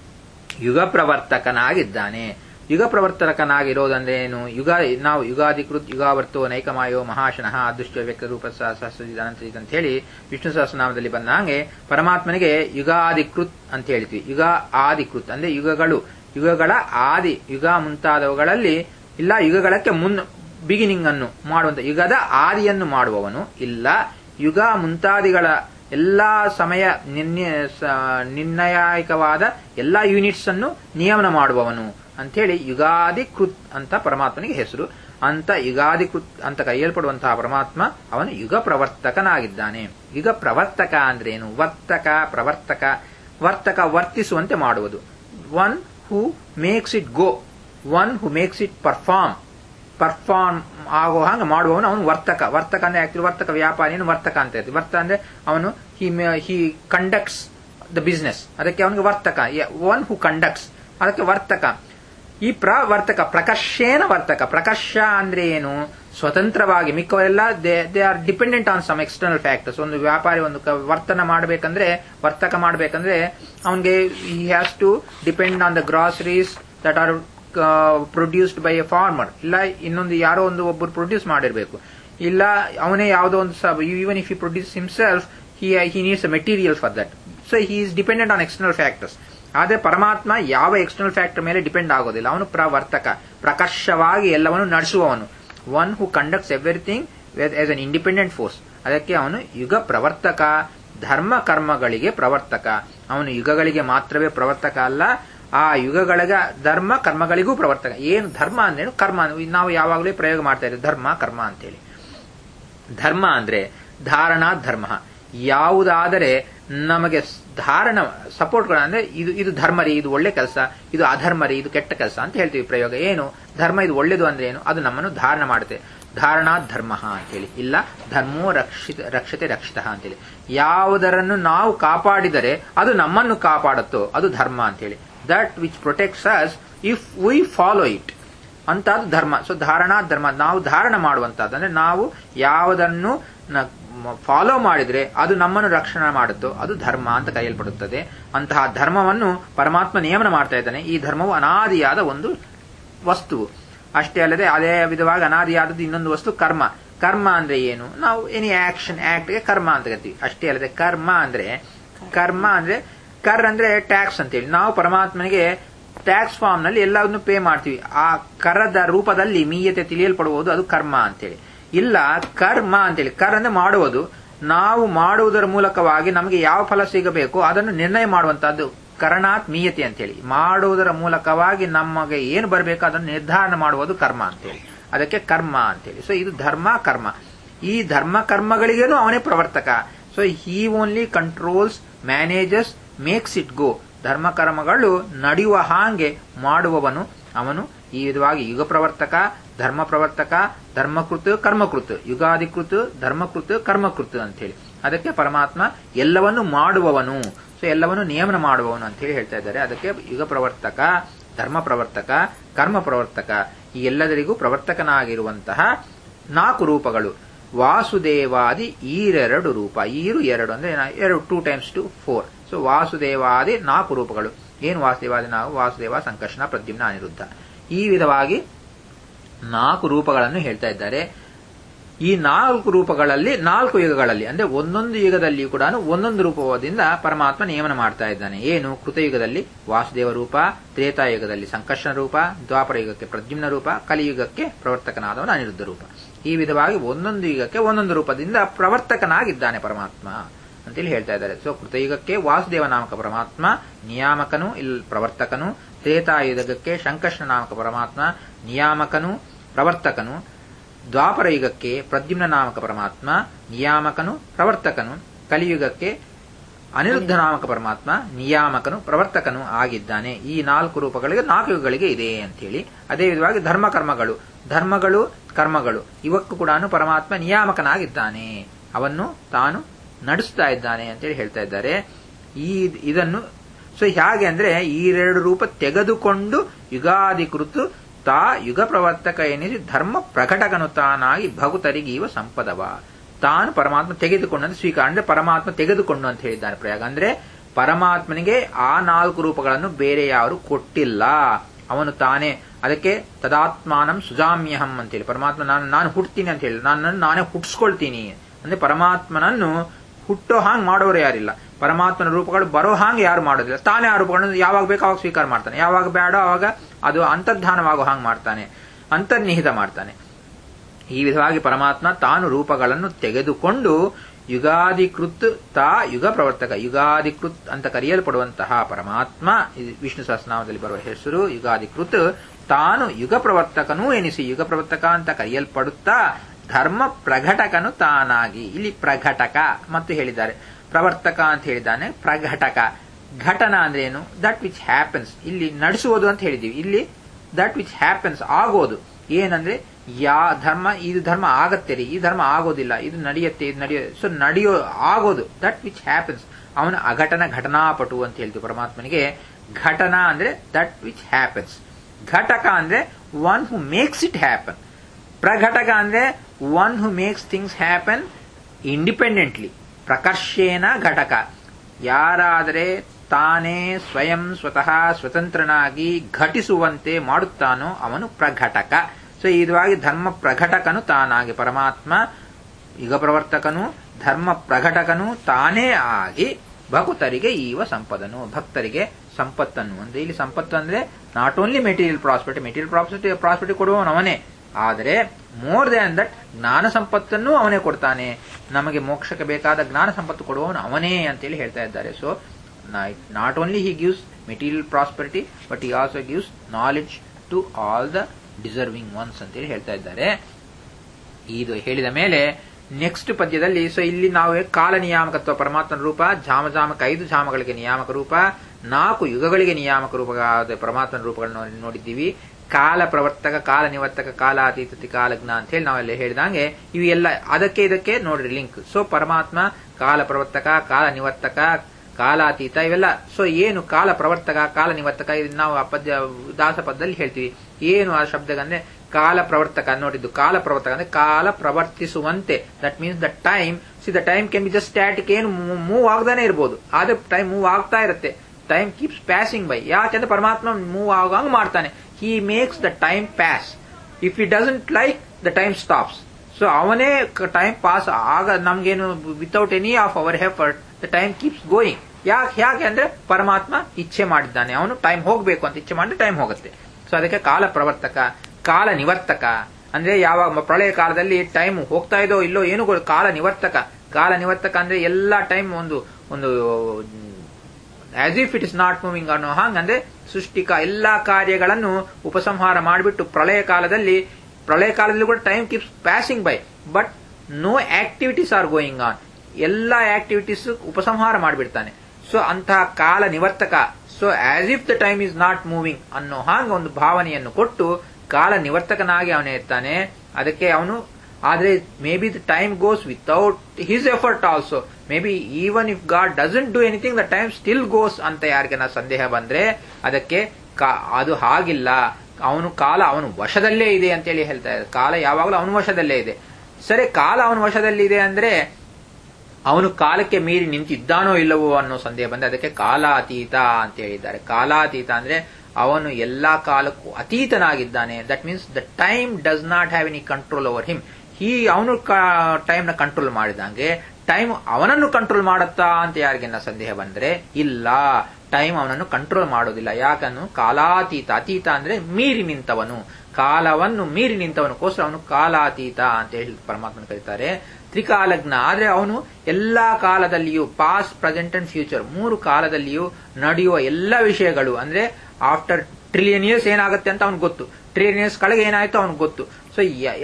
ಯುಗ ಪ್ರವರ್ತಕನಾಗಿದ್ದಾನೆ ಯುಗ ಪ್ರವರ್ತಕನಾಗಿರೋದಂದ್ರೆ ಏನು ಯುಗ ನಾವು ಯುಗಾಧಿಕೃತ್ ಯುಗಾವರ್ತೋ ನೈಕಮಾಯೋ ಮಹಾಶನಃ ಅದೃಷ್ಟ ವ್ಯಕ್ತ ರೂಪ ಸಹಸ್ರಜಿತ್ ಅನಂತಜಿತ್ ಅಂತ ಹೇಳಿ ವಿಷ್ಣು ಸಹಸ್ರನಾಮದಲ್ಲಿ ಬಂದಂಗೆ ಪರಮಾತ್ಮನಿಗೆ ಯುಗಾಧಿಕೃತ್ ಅಂತ ಹೇಳ್ತೀವಿ ಯುಗ ಆದಿಕೃತ್ ಅಂದ್ರೆ ಯುಗಗಳು ಯುಗಗಳ ಆದಿ ಯುಗ ಮುಂತಾದವುಗಳಲ್ಲಿ ಇಲ್ಲ ಯುಗಗಳಕ್ಕೆ ಮುನ್ ಬಿಗಿನಿಂಗ್ ಅನ್ನು ಮಾಡುವಂತ ಯುಗದ ಆದಿಯನ್ನು ಮಾಡುವವನು ಇಲ್ಲ ಯುಗ ಮುಂತಾದಿಗಳ ಎಲ್ಲಾ ಸಮಯ ನಿರ್ಣಯ ನಿರ್ಣಾಯಕವಾದ ಎಲ್ಲಾ ಯೂನಿಟ್ಸ್ ಅನ್ನು ನಿಯಮನ ಮಾಡುವವನು ಅಂಥೇಳಿ ಯುಗಾದಿಕೃತ್ ಅಂತ ಪರಮಾತ್ಮನಿಗೆ ಹೆಸರು ಅಂತ ಯುಗಾದಿಕೃತ್ ಅಂತ ಕರೆಯಲ್ಪಡುವಂತಹ ಪರಮಾತ್ಮ ಅವನು ಯುಗ ಪ್ರವರ್ತಕನಾಗಿದ್ದಾನೆ ಯುಗ ಪ್ರವರ್ತಕ ಅಂದ್ರೆ ಏನು ವರ್ತಕ ಪ್ರವರ್ತಕ ವರ್ತಕ ವರ್ತಿಸುವಂತೆ ಮಾಡುವುದು one who makes it go one who makes it perform perform ಆಗೋ ಹಾಗೆ ಮಾಡುವವನು ಅವನು ವರ್ತಕ ವರ್ತಕ ಅಂದ್ರೆ ಆಕ್ಚುಲಿ ವರ್ತಕ ವ್ಯಾಪಾರಿಯನ್ನು ವರ್ತಕ ಅಂತ ಇರ್ತೀವಿ ವರ್ತ ಅಂದ್ರೆ ಅವನು he he conducts the business ಅದಕ್ಕೆ ಅವನಿಗೆ ವರ್ತಕ ಒನ್ ಹೂ ಕಂಡಕ್ಟ್ಸ್ ಅದಕ್ಕೆ ವರ್ತಕ ಈ ಪ್ರವರ್ತಕ ಪ್ರಕರ್ಷೇನ ವರ್ತಕ ಪ್ರಕರ್ಷ ಅಂದ್ರೆ ಏನು ಸ್ವತಂತ್ರವಾಗಿ ಮಿಕ್ಕವರೆಲ್ಲ they they are dependent on some external factors ಒಂದು ವ್ಯಾಪಾರಿ ಒಂದು ವರ್ತನ ಮಾಡಬೇಕಂದ್ರೆ ವರ್ತಕ ಮಾಡಬೇಕಂದ್ರೆ ಅವನಿಗೆ ಈ has to depend on the groceries that are produced by a farmer ಇಲ್ಲ ಇನ್ನೊಂದು ಯಾರೋ ಒಂದು ಒಬ್ಬರು ಪ್ರೊಡ್ಯೂಸ್ ಮಾಡಿರಬೇಕು ಇಲ್ಲ ಅವನೇ ಯಾವುದೋ ಒಂದು even if you produce himself he he needs a material for that so he is dependent on external factors ಆದರೆ ಪರಮಾತ್ಮ ಯಾವ ಎಕ್ಸ್ಟರ್ನಲ್ ಫ್ಯಾಕ್ಟರ್ ಮೇಲೆ ಡಿಪೆಂಡ್ ಆಗೋದಿಲ್ಲ ಅವನು ಪ್ರವರ್ತಕ ಪ್ರಕರ್ಷವಾಗಿ ಎಲ್ಲವನ್ನು ನಡೆಸುವವನು one who conducts everything as an independent force ಅದಕ್ಕೆ ಅವನು ಯುಗ ಪ್ರವರ್ತಕ ಧರ್ಮ ಕರ್ಮಗಳಿಗೆ ಪ್ರವರ್ತಕ ಅವನು ಯುಗಗಳಿಗೆ ಮಾತ್ರವೇ ಪ್ರವರ್ತಕ ಅಲ್ಲ ಆ ಯುಗಗಳಿಗೆ ಧರ್ಮ ಕರ್ಮಗಳಿಗೂ ಪ್ರವರ್ತಕ ಏನು ಧರ್ಮ ಅಂದ್ರೇನು ಕರ್ಮ ನಾವು ಯಾವಾಗಲೂ ಪ್ರಯೋಗ ಮಾಡ್ತಾ ಇದ್ದೀವಿ ಧರ್ಮ ಕರ್ಮ ಅಂತೇಳಿ ಧರ್ಮ ಅಂದ್ರೆ ಧಾರಣಾ ಧರ್ಮ ಯಾವುದಾದರೆ ನಮಗೆ ಧಾರಣ ಸಪೋರ್ಟ್ಗಳು ಅಂದ್ರೆ ಇದು ಇದು ಧರ್ಮರಿ ಇದು ಒಳ್ಳೆ ಕೆಲಸ ಇದು ಅಧರ್ಮರಿ ಇದು ಕೆಟ್ಟ ಕೆಲಸ ಅಂತ ಹೇಳ್ತೀವಿ ಪ್ರಯೋಗ ಏನು ಧರ್ಮ ಇದು ಒಳ್ಳೇದು ಅಂದ್ರೆ ಏನು ಅದು ನಮ್ಮನ್ನು ಧಾರಣ ಮಾಡುತ್ತೆ ಧಾರಣಾ ಧರ್ಮ ಅಂತೇಳಿ ಇಲ್ಲ ಧರ್ಮೋ ರಕ್ಷಿತ ರಕ್ಷತೆ ರಕ್ಷಿತ ಅಂತೇಳಿ ಯಾವುದರನ್ನು ನಾವು ಕಾಪಾಡಿದರೆ ಅದು ನಮ್ಮನ್ನು ಕಾಪಾಡುತ್ತೋ ಅದು ಧರ್ಮ ಅಂತೇಳಿ that which protects us if we follow it ಅಂತದ್ದು ಧರ್ಮ ಸೊ ಧಾರಣಾ ಧರ್ಮ ನಾವು ಧಾರಣ ಮಾಡುವಂತಹದ್ದು ಅಂದ್ರೆ ನಾವು ಯಾವುದನ್ನು ಫಾಲೋ ಮಾಡಿದ್ರೆ ಅದು ನಮ್ಮನ್ನು ರಕ್ಷಣೆ ಮಾಡುತ್ತೋ ಅದು ಧರ್ಮ ಅಂತ ಕರೆಯಲ್ಪಡುತ್ತದೆ ಅಂತಹ ಧರ್ಮವನ್ನು ಪರಮಾತ್ಮ ನಿಯಮನ ಮಾಡ್ತಾ ಇದ್ದಾನೆ ಈ ಧರ್ಮವು ಅನಾದಿಯಾದ ಒಂದು ವಸ್ತು ಅಷ್ಟೇ ಅಲ್ಲದೆ ಅದೇ ವಿಧವಾಗಿ ಅನಾದಿಯಾದದ್ದು ಇನ್ನೊಂದು ವಸ್ತು ಕರ್ಮ ಕರ್ಮ ಅಂದ್ರೆ ಏನು ನಾವು ಎನಿ ಆಕ್ಷನ್ ಆಕ್ಟ್ಗೆ ಕರ್ಮ ಅಂತ ಕರಿತೀವಿ ಅಷ್ಟೇ ಅಲ್ಲದೆ ಕರ್ಮ ಅಂದ್ರೆ ಕರ್ಮ ಅಂದ್ರೆ ಕರ್ ಅಂದ್ರೆ ಟ್ಯಾಕ್ಸ್ ಅಂತೇಳಿ ನಾವು ಪರಮಾತ್ಮನಿಗೆ ಟ್ಯಾಕ್ಸ್ ಫಾರ್ಮ್ ನಲ್ಲಿ ಎಲ್ಲವನ್ನು ಪೇ ಮಾಡ್ತೀವಿ ಆ ಕರದ ರೂಪದಲ್ಲಿ ಮೀಯತೆ ತಿಳಿಯಲ್ಪಡುವುದು ಅದು ಕರ್ಮ ಅಂತೇಳಿ ಇಲ್ಲ ಕರ್ಮ ಅಂತೇಳಿ ಕರ್ ಅಂದ್ರೆ ಮಾಡುವುದು ನಾವು ಮಾಡುವುದರ ಮೂಲಕವಾಗಿ ನಮಗೆ ಯಾವ ಫಲ ಸಿಗಬೇಕು ಅದನ್ನು ನಿರ್ಣಯ ಮಾಡುವಂತಹದ್ದು ಕರಣಾತ್ಮೀಯತೆ ಅಂತೇಳಿ ಮಾಡುವುದರ ಮೂಲಕವಾಗಿ ನಮಗೆ ಏನು ಬರಬೇಕು ಅದನ್ನು ನಿರ್ಧಾರ ಮಾಡುವುದು ಕರ್ಮ ಅಂತೇಳಿ ಅದಕ್ಕೆ ಕರ್ಮ ಅಂತೇಳಿ ಸೊ ಇದು ಧರ್ಮ ಕರ್ಮ ಈ ಧರ್ಮ ಕರ್ಮಗಳಿಗೇನು ಅವನೇ ಪ್ರವರ್ತಕ so he only controls manages makes it go ಧರ್ಮ ಕರ್ಮಗಳು ನಡೆಯುವ ಹಾಗೆ ಮಾಡುವವನು ಅವನು ಈ ವಿಧವಾಗಿ ಯುಗ ಪ್ರವರ್ತಕ ಧರ್ಮ ಪ್ರವರ್ತಕ ಧರ್ಮಕೃತ ಕರ್ಮಕೃತ ಯುಗಾಧಿಕೃತ ಧರ್ಮಕೃತ ಕರ್ಮಕೃತ ಅಂತ ಹೇಳಿ ಅದಕ್ಕೆ ಪರಮಾತ್ಮ ಎಲ್ಲವನ್ನು ಮಾಡುವವನು ಸೊ ಎಲ್ಲವನ್ನು ನಿಯಮನ ಮಾಡುವವನು ಅಂತ ಹೇಳಿ ಹೇಳ್ತಾ ಇದ್ದಾರೆ ಅದಕ್ಕೆ ಯುಗ ಪ್ರವರ್ತಕ ಧರ್ಮ ಪ್ರವರ್ತಕ ಕರ್ಮ ಪ್ರವರ್ತಕ ಈ ಎಲ್ಲದರಿಗೂ ಪ್ರವರ್ತಕನಾಗಿರುವಂತಹ ನಾಲ್ಕು ರೂಪಗಳು ವಾಸುದೇವಾದಿ ಈರೆರಡು ರೂಪ ಈರು ಎರಡು ಅಂದ್ರೆ ಎರಡು two times two four so ವಾಸುದೇವಾದಿ ನಾಲ್ಕು ರೂಪಗಳು ಏನು ವಾಸುದೇವಾದಿ ನಾವು ವಾಸುದೇವ ಸಂಕರ್ಷಣ ಪ್ರದ್ಯುಮ್ನ ಅನಿರುದ್ಧ ಈ ವಿಧವಾಗಿ ನಾಲ್ಕು ರೂಪಗಳನ್ನು ಹೇಳ್ತಾ ಇದ್ದಾರೆ ಈ ನಾಲ್ಕು ರೂಪಗಳಲ್ಲಿ ನಾಲ್ಕು ಯುಗಗಳಲ್ಲಿ ಅಂದ್ರೆ ಒಂದೊಂದು ಯುಗದಲ್ಲಿ ಕೂಡ ಒಂದೊಂದು ರೂಪದಿಂದ ಪರಮಾತ್ಮ ನಿಯಮನ ಮಾಡ್ತಾ ಇದ್ದಾನೆ ಏನು ಕೃತಯುಗದಲ್ಲಿ ವಾಸುದೇವ ರೂಪ ತ್ರೇತಾಯುಗದಲ್ಲಿ ಸಂಕರ್ಷಣ ರೂಪ ದ್ವಾಪರ ಯುಗಕ್ಕೆ ಪ್ರದ್ಯುಮ್ನ ರೂಪ ಕಲಿಯುಗಕ್ಕೆ ಪ್ರವರ್ತಕನಾದವನ ಅನಿರುದ್ಧ ರೂಪ ಈ ವಿಧವಾಗಿ ಒಂದೊಂದು ಯುಗಕ್ಕೆ ಒಂದೊಂದು ರೂಪದಿಂದ ಪ್ರವರ್ತಕನಾಗಿದ್ದಾನೆ ಪರಮಾತ್ಮ ಅಂತೇಳಿ ಹೇಳ್ತಾ ಇದ್ದಾರೆ ಸೊ ಕೃತಯುಗಕ್ಕೆ ವಾಸುದೇವ ನಾಮಕ ಪರಮಾತ್ಮ ನಿಯಾಮಕನು ಇಲ್ ಪ್ರವರ್ತಕನು ತ್ರೇತಾಯುಗಕ್ಕೆ ಶಂಕರ್ಷಣ ನಾಮಕ ಪರಮಾತ್ಮ ನಿಯಾಮಕನು ಪ್ರವರ್ತಕನು ದ್ವಾಪರ ಯುಗಕ್ಕೆ ಪ್ರದ್ಯುಮ್ನ ನಾಮಕ ಪರಮಾತ್ಮ ನಿಯಾಮಕನು ಪ್ರವರ್ತಕನು ಕಲಿಯುಗಕ್ಕೆ ಅನಿರುದ್ಧ ನಾಮಕ ಪರಮಾತ್ಮ ನಿಯಾಮಕನು ಪ್ರವರ್ತಕನು ಆಗಿದ್ದಾನೆ ಈ ನಾಲ್ಕು ರೂಪಗಳಿಗೆ ನಾಲ್ಕು ಯುಗಗಳಿಗೆ ಇದೆ ಅಂತೇಳಿ ಅದೇ ವಿಧವಾಗಿ ಧರ್ಮ ಕರ್ಮಗಳು ಧರ್ಮಗಳು ಕರ್ಮಗಳು ಇವಕ್ಕೂ ಕೂಡ ಪರಮಾತ್ಮ ನಿಯಾಮಕನಾಗಿದ್ದಾನೆ ಅವನ್ನು ತಾನು ನಡೆಸ್ತಾ ಇದ್ದಾನೆ ಅಂತೇಳಿ ಹೇಳ್ತಾ ಇದ್ದಾರೆ ಈ ಇದನ್ನು ಸೊ ಹೇಗೆ ಅಂದ್ರೆ ಈ ಎರಡು ರೂಪ ತೆಗೆದುಕೊಂಡು ಯುಗಾಧಿಕೃತು ತಾ ಯುಗ ಪ್ರವರ್ತಕ ಎನಿಸಿ ಧರ್ಮ ಪ್ರಕಟಕನು ತಾನಾಗಿ ಭಗುತರಿಗೆ ಇವ ಸಂಪದವ ತಾನು ಪರಮಾತ್ಮ ತೆಗೆದುಕೊಂಡು ಸ್ವೀಕಾರ ಅಂದ್ರೆ ಪರಮಾತ್ಮ ತೆಗೆದುಕೊಂಡು ಅಂತ ಹೇಳಿದ್ದಾನೆ ಪ್ರಯಾಗ ಅಂದ್ರೆ ಪರಮಾತ್ಮನಿಗೆ ಆ ನಾಲ್ಕು ರೂಪಗಳನ್ನು ಬೇರೆ ಯಾರು ಕೊಟ್ಟಿಲ್ಲ ಅವನು ತಾನೇ ಅದಕ್ಕೆ ತದಾತ್ಮಾನಂ ಸುಜಾಮ್ಯಹಂ ಅಂತೇಳಿ ಪರಮಾತ್ಮ ನಾನು ನಾನು ಹುಟ್ತೀನಿ ಅಂತ ಹೇಳಿ ನನ್ನನ್ನು ನಾನೇ ಹುಟ್ಟಿಸ್ಕೊಳ್ತೀನಿ ಅಂದ್ರೆ ಪರಮಾತ್ಮನನ್ನು ಹುಟ್ಟೋ ಹಾಂಗ್ ಮಾಡೋರು ಯಾರಿಲ್ಲ ಪರಮಾತ್ಮನ ರೂಪಗಳು ಬರೋ ಹಾಂಗ್ ಯಾರು ಮಾಡೋದಿಲ್ಲ ತಾನೇ ಆ ರೂಪಗಳನ್ನು ಯಾವಾಗ ಬೇಕು ಅವಾಗ ಸ್ವೀಕಾರ ಮಾಡ್ತಾನೆ ಯಾವಾಗ ಬೇಡ ಅವಾಗ ಅದು ಅಂತರ್ಧಾನವಾಗೋ ಹಾಂಗ್ ಮಾಡ್ತಾನೆ ಅಂತರ್ನಿಹಿತ ಮಾಡ್ತಾನೆ ಈ ವಿಧವಾಗಿ ಪರಮಾತ್ಮ ತಾನು ರೂಪಗಳನ್ನು ತೆಗೆದುಕೊಂಡು ಯುಗಾಧಿಕೃತ್ ತಾ ಯುಗ ಪ್ರವರ್ತಕ ಯುಗಾಧಿಕೃತ್ ಅಂತ ಕರೆಯಲ್ಪಡುವಂತಹ ಪರಮಾತ್ಮ ಇದು ವಿಷ್ಣು ಸಹಸ್ರನಾಮದಲ್ಲಿ ಬರುವ ಹೆಸರು ಯುಗಾಧಿಕೃತ್ ತಾನು ಯುಗ ಪ್ರವರ್ತಕನೂ ಎನಿಸಿ ಯುಗ ಪ್ರವರ್ತಕ ಅಂತ ಕರೆಯಲ್ಪಡುತ್ತಾ ಧರ್ಮ ಪ್ರಘಟಕನು ತಾನಾಗಿ ಇಲ್ಲಿ ಪ್ರಘಟಕ ಮತ್ತು ಹೇಳಿದ್ದಾರೆ ಪ್ರವರ್ತಕ ಅಂತ ಹೇಳಿದ್ದಾನೆ ಪ್ರಘಟಕ ಘಟನ ಅಂದ್ರೆ ಏನು ದಟ್ ವಿಚ್ ಹ್ಯಾಪನ್ಸ್ ಇಲ್ಲಿ ನಡೆಸುವುದು ಅಂತ ಹೇಳಿದೀವಿ ಇಲ್ಲಿ ದಟ್ ವಿಚ್ ಹ್ಯಾಪನ್ಸ್ ಆಗೋದು ಏನಂದ್ರೆ ಯಾ ಧರ್ಮ ಇದು ಧರ್ಮ ಆಗತ್ತೆ ರೀ ಈ ಧರ್ಮ ಆಗೋದಿಲ್ಲ ಇದು ನಡೆಯುತ್ತೆ ಇದು ನಡೆಯೋ ಸೊ ನಡೆಯೋ ಆಗೋದು ದಟ್ ವಿಚ್ ಹ್ಯಾಪನ್ಸ್ ಅವನ ಅಘಟನ ಘಟನಾಪಟು ಅಂತ ಹೇಳ್ತೀವಿ ಪರಮಾತ್ಮನಿಗೆ ಘಟನ ಅಂದ್ರೆ ದಟ್ ವಿಚ್ ಹ್ಯಾಪನ್ಸ್ ಘಟಕ ಅಂದ್ರೆ one who makes it happen ಪ್ರಘಟಕ ಅಂದ್ರೆ one who makes things happen independently ಪ್ರಕರ್ಷೇನ ಘಟಕ ಯಾರಾದರೆ ತಾನೇ ಸ್ವಯಂ ಸ್ವತಃ ಸ್ವತಂತ್ರನಾಗಿ ಘಟಿಸುವಂತೆ ಮಾಡುತ್ತಾನೋ ಅವನು ಪ್ರಘಟಕ ಸೊ ಇದುವಾಗಿ ಧರ್ಮ ಪ್ರಘಟಕನು ತಾನಾಗಿ ಪರಮಾತ್ಮ ಯುಗ ಪ್ರವರ್ತಕನು ಧರ್ಮ ಪ್ರಘಟಕನು ತಾನೇ ಆಗಿ ಭಕ್ತರಿಗೆ ಈವ ಸಂಪದನು ಭಕ್ತರಿಗೆ ಸಂಪತ್ತನ್ನು ಅಂದ್ರೆ ಇಲ್ಲಿ ಸಂಪತ್ತು ಅಂದ್ರೆ not only material prosperity material prosperity prosperity ಕೊಡುವವನು ಅವನೇ ಆದರೆ ಮೋರ್ ದನ್ ದಟ್ ಜ್ಞಾನ ಸಂಪತ್ತನ್ನು ಅವನೇ ಕೊಡ್ತಾನೆ ನಮಗೆ ಮೋಕ್ಷಕ್ಕೆ ಬೇಕಾದ ಜ್ಞಾನ ಸಂಪತ್ತು ಕೊಡುವವನು ಅವನೇ ಅಂತೇಳಿ ಹೇಳ್ತಾ ಇದ್ದಾರೆ so not only he gives material prosperity but he also gives knowledge to all the deserving ones ಅಂತೇಳಿ ಹೇಳ್ತಾ ಇದ್ದಾರೆ ಇದು ಹೇಳಿದ ಮೇಲೆ ನೆಕ್ಸ್ಟ್ ಪದ್ಯದಲ್ಲಿ ಸೊ ಇಲ್ಲಿ ನಾವು ಕಾಲ ನಿಯಾಮಕತ್ವ ಪರಮಾತ್ಮನ ರೂಪ ಜಾಮ ಜಾಮಕ ಐದು ಜಾಮಗಳಿಗೆ ನಿಯಾಮಕ ರೂಪ ನಾಲ್ಕು ಯುಗಗಳಿಗೆ ನಿಯಾಮಕ ರೂಪ ಪರಮಾತ್ಮನ ರೂಪಗಳನ್ನು ನೋಡಿದ್ದೀವಿ ಕಾಲ ಪ್ರವರ್ತಕ ಕಾಲ ನಿವರ್ತಕ ಕಾಲಾತೀತತಿ ಕಾಲಜ್ಞ ಅಂತ ಹೇಳಿ ನಾವೆಲ್ಲ ಹೇಳಿದಂಗೆ ಇವು ಎಲ್ಲ ಅದಕ್ಕೆ ಇದಕ್ಕೆ ನೋಡ್ರಿ ಲಿಂಕ್ ಸೊ ಪರಮಾತ್ಮ ಕಾಲ ಪ್ರವರ್ತಕ ಕಾಲ ನಿವರ್ತಕ ಕಾಲಾತೀತ ಇವೆಲ್ಲ ಸೊ ಏನು ಕಾಲ ಪ್ರವರ್ತಕ ಕಾಲ ನಿವರ್ತಕ ಇದು ನಾವು ಆ ಪದ್ಯ ದಾಸಪದದಲ್ಲಿ ಹೇಳ್ತೀವಿ ಏನು ಆ ಶಬ್ದಗಂದ್ರೆ ಕಾಲ ಪ್ರವರ್ತಕ ನೋಡಿದ್ದು ಕಾಲ ಪ್ರವರ್ತಕ ಅಂದ್ರೆ ಕಾಲ ಪ್ರವರ್ತಿಸುವಂತೆ that means the time see the time can be just static ಏನು ಮೂವ್ ಆಗದಾನೆ ಇರ್ಬೋದು ಆದ್ರೆ ಟೈಮ್ ಮೂವ್ ಆಗ್ತಾ ಇರುತ್ತೆ ಟೈಮ್ ಕೀಪ್ಸ್ ಪ್ಯಾಸಿಂಗ್ ಬೈ ಯಾಕೆಂದ್ರೆ ಪರಮಾತ್ಮ ಮೂವ್ ಆಗಂಗ್ ಮಾಡ್ತಾನೆ he makes the time pass if it doesn't like the time stops so ಅವನೇ ಟೈಮ್ ಪಾಸ್ ಆಗ ನಮ್ಗೇನು without any of our effort the time keeps going ಯಾಕೆ ಯಾಕೆ ಅಂದ್ರೆ ಪರಮಾತ್ಮ ಇಚ್ಛೆ ಮಾಡಿದ್ದಾನೆ ಅವನು ಟೈಮ್ ಹೋಗ್ಬೇಕು ಅಂತ ಇಚ್ಛೆ ಮಾಡಿದ್ರೆ ಟೈಮ್ ಹೋಗುತ್ತೆ ಸೊ ಅದಕ್ಕೆ ಕಾಲ ಪ್ರವರ್ತಕ ಕಾಲ ನಿವರ್ತಕ ಅಂದ್ರೆ ಯಾವಾಗ ಪ್ರಳಯ ಕಾಲದಲ್ಲಿ ಟೈಮ್ ಹೋಗ್ತಾ ಇದೋ ಇಲ್ಲೋ ಏನು ಕಾಲ ನಿವರ್ತಕ ಕಾಲ ನಿವರ್ತಕ ಅಂದ್ರೆ ಎಲ್ಲಾ ಟೈಮ್ ಒಂದು ಒಂದು as if it is not moving ಅನ್ನೋ ಹಾಂಗಂದ್ರೆ ಸೃಷ್ಟಿಕ ಎಲ್ಲಾ ಕಾರ್ಯಗಳನ್ನು ಉಪಸಂಹಾರ ಮಾಡಿಬಿಟ್ಟು ಪ್ರಳಯ ಕಾಲದಲ್ಲಿ ಪ್ರಳಯ ಕಾಲದಲ್ಲಿ ಕೂಡ time keeps passing by but no activities are going on ಎಲ್ಲಾ ಆಕ್ಟಿವಿಟೀಸ್ ಉಪಸಂಹಾರ ಮಾಡಿಬಿಡ್ತಾನೆ ಸೊ ಅಂತಹ ಕಾಲ ನಿವರ್ತಕ so as if the time is not moving ಅನ್ನೋ ಹಾಂಗ ಒಂದು ಭಾವನೆಯನ್ನು ಕೊಟ್ಟು ಕಾಲ ನಿವರ್ತಕನಾಗಿ ಅವನೇ ಇರ್ತಾನೆ ಅದಕ್ಕೆ ಅವನು ಆದ್ರೆ may be the time goes without his effort also may be even if God doesn't do anything the time still goes ಅಂತ ಯಾರಿಗಾನ ಸಂದೇಹ ಬಂದ್ರೆ ಅದಕ್ಕೆ ಅದು ಹಾಗಿಲ್ಲ ಅವನು ಕಾಲ ಅವನು ವಶದಲ್ಲೇ ಇದೆ ಅಂತೇಳಿ ಹೇಳ್ತಾ ಇದ್ದಾರೆ ಕಾಲ ಯಾವಾಗಲೂ ಅವನ ವಶದಲ್ಲೇ ಇದೆ ಸರಿ ಕಾಲ ಅವನ ವಶದಲ್ಲಿದೆ ಅಂದ್ರೆ ಅವನು ಕಾಲಕ್ಕೆ ಮೀರಿ ನಿಂತಿದ್ದಾನೋ ಇಲ್ಲವೋ ಅನ್ನೋ ಸಂದೇಹ ಬಂದ್ರೆ ಅದಕ್ಕೆ ಕಾಲಾತೀತ ಅಂತ ಹೇಳಿದ್ದಾರೆ ಕಾಲಾತೀತ ಅಂದ್ರೆ ಅವನು ಎಲ್ಲಾ ಕಾಲಕ್ಕೂ ಅತೀತನಾಗಿದ್ದಾನೆ that means the time does not have any control over him ಈ ಅವನು ಟೈಮ್ ನ ಕಂಟ್ರೋಲ್ ಮಾಡಿದಂಗೆ ಟೈಮ್ ಅವನನ್ನು ಕಂಟ್ರೋಲ್ ಮಾಡುತ್ತಾ ಅಂತ ಯಾರಿಗೆನ್ನ ಸಂದೇಹ ಬಂದ್ರೆ ಇಲ್ಲ ಟೈಮ್ ಅವನನ್ನು ಕಂಟ್ರೋಲ್ ಮಾಡೋದಿಲ್ಲ ಯಾಕನ್ನು ಕಾಲಾತೀತ ಅತೀತ ಅಂದ್ರೆ ಮೀರಿ ನಿಂತವನು ಕಾಲವನ್ನು ಮೀರಿ ನಿಂತವನಕ್ಕೋಸ್ಕರ ಅವನು ಕಾಲಾತೀತ ಅಂತ ಹೇಳಿ ಪರಮಾತ್ಮನ ಕರೀತಾರೆ ತ್ರಿಕಾಲಜ್ಞ ಆದ್ರೆ ಅವನು ಎಲ್ಲಾ ಕಾಲದಲ್ಲಿಯೂ ಪಾಸ್ಟ್ ಪ್ರೆಸೆಂಟ್ ಅಂಡ್ ಫ್ಯೂಚರ್ ಮೂರು ಕಾಲದಲ್ಲಿಯೂ ನಡೆಯುವ ಎಲ್ಲ ವಿಷಯಗಳು ಅಂದ್ರೆ ಆಫ್ಟರ್ ಟ್ರಿಲಿಯನ್ ಇಯರ್ಸ್ ಏನಾಗುತ್ತೆ ಅಂತ ಅವ್ನಿಗೆ ಗೊತ್ತು ಟ್ರಿಲಿಯನ್ ಇಯರ್ಸ್ ಕಳೆಗೆ ಏನಾಯ್ತು ಅವ್ನಿಗೆ ಗೊತ್ತು ಸೊ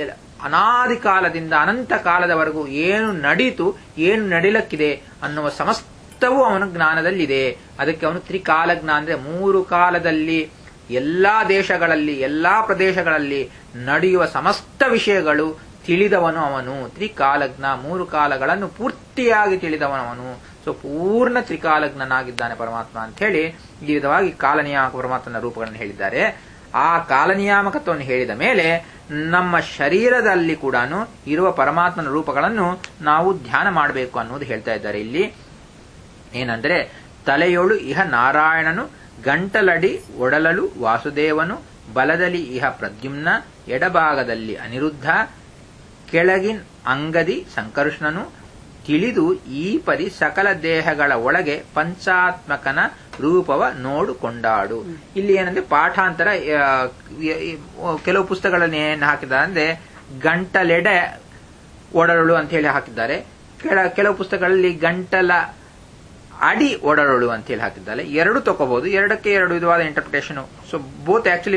ಅನಾದಿ ಕಾಲದಿಂದ ಅನಂತ ಕಾಲದವರೆಗೂ ಏನು ನಡೀತು ಏನು ನಡಿಲಕ್ಕಿದೆ ಅನ್ನುವ ಸಮಸ್ತವೂ ಅವನ ಜ್ಞಾನದಲ್ಲಿದೆ ಅದಕ್ಕೆ ಅವನು ತ್ರಿಕಾಲ ಜ್ಞಾನ ಅಂದ್ರೆ ಮೂರು ಕಾಲದಲ್ಲಿ ಎಲ್ಲಾ ದೇಶಗಳಲ್ಲಿ ಎಲ್ಲಾ ಪ್ರದೇಶಗಳಲ್ಲಿ ನಡೆಯುವ ಸಮಸ್ತ ವಿಷಯಗಳು ತಿಳಿದವನು ಅವನು ತ್ರಿಕಾಲಜ್ಞ ಮೂರು ಕಾಲಗಳನ್ನು ಪೂರ್ತಿಯಾಗಿ ತಿಳಿದವನು ಅವನು ಸೊ ಪೂರ್ಣ ತ್ರಿಕಾಲಜ್ಞನಾಗಿದ್ದಾನೆ ಪರಮಾತ್ಮ ಅಂತ ಹೇಳಿ ಈ ವಿಧವಾಗಿ ಕಾಲನಿಯಾಮಕ ಪರಮಾತ್ಮನ ರೂಪಗಳನ್ನು ಹೇಳಿದ್ದಾರೆ ಆ ಕಾಲನಿಯಾಮಕತ್ವವನ್ನು ಹೇಳಿದ ಮೇಲೆ ನಮ್ಮ ಶರೀರದಲ್ಲಿ ಕೂಡ ಇರುವ ಪರಮಾತ್ಮನ ರೂಪಗಳನ್ನು ನಾವು ಧ್ಯಾನ ಮಾಡಬೇಕು ಅನ್ನೋದು ಹೇಳ್ತಾ ಇದ್ದಾರೆ ಇಲ್ಲಿ ಏನಂದ್ರೆ ತಲೆಯೋಳು ಇಹ ನಾರಾಯಣನು ಗಂಟಲಡಿ ಒಡಲಲು ವಾಸುದೇವನು ಬಲದಲ್ಲಿ ಇಹ ಪ್ರದ್ಯುಮ್ನ ಎಡಭಾಗದಲ್ಲಿ ಅನಿರುದ್ಧ ಕೆಳಗಿನ ಅಂಗದಿ ಸಂಕರ್ಷಣನು ತಿಳಿದು ಈ ಪರಿ ಸಕಲ ದೇಹಗಳ ಒಳಗೆ ಪಂಚಾತ್ಮಕನ ರೂಪವ ನೋಡು ಕೊಂಡಾಡು ಇಲ್ಲಿ ಏನಂದ್ರೆ ಪಾಠಾಂತರ ಆ, ಈ- ಈ- ಕೆಲವು ಪುಸ್ತಕಗಳಲ್ಲಿ ಏನ್ ಹಾಕಿದ್ದಾರೆ ಅಂದ್ರೆ ಗಂಟಲೆಡೆ ಒಡರಳು ಅಂತ ಹೇಳಿ ಹಾಕಿದ್ದಾರೆ ಕೆಲ ಕೆಲವು ಪುಸ್ತಕಗಳಲ್ಲಿ ಗಂಟಲ ಅಡಿ ಒಡರಳು ಅಂತ ಹೇಳಿ ಹಾಕಿದ್ದಾರೆ ಎರಡು ತಗೋಬಹುದು ಎರಡಕ್ಕೆ ಎರಡು ವಿಧವಾದ interpretation so both actually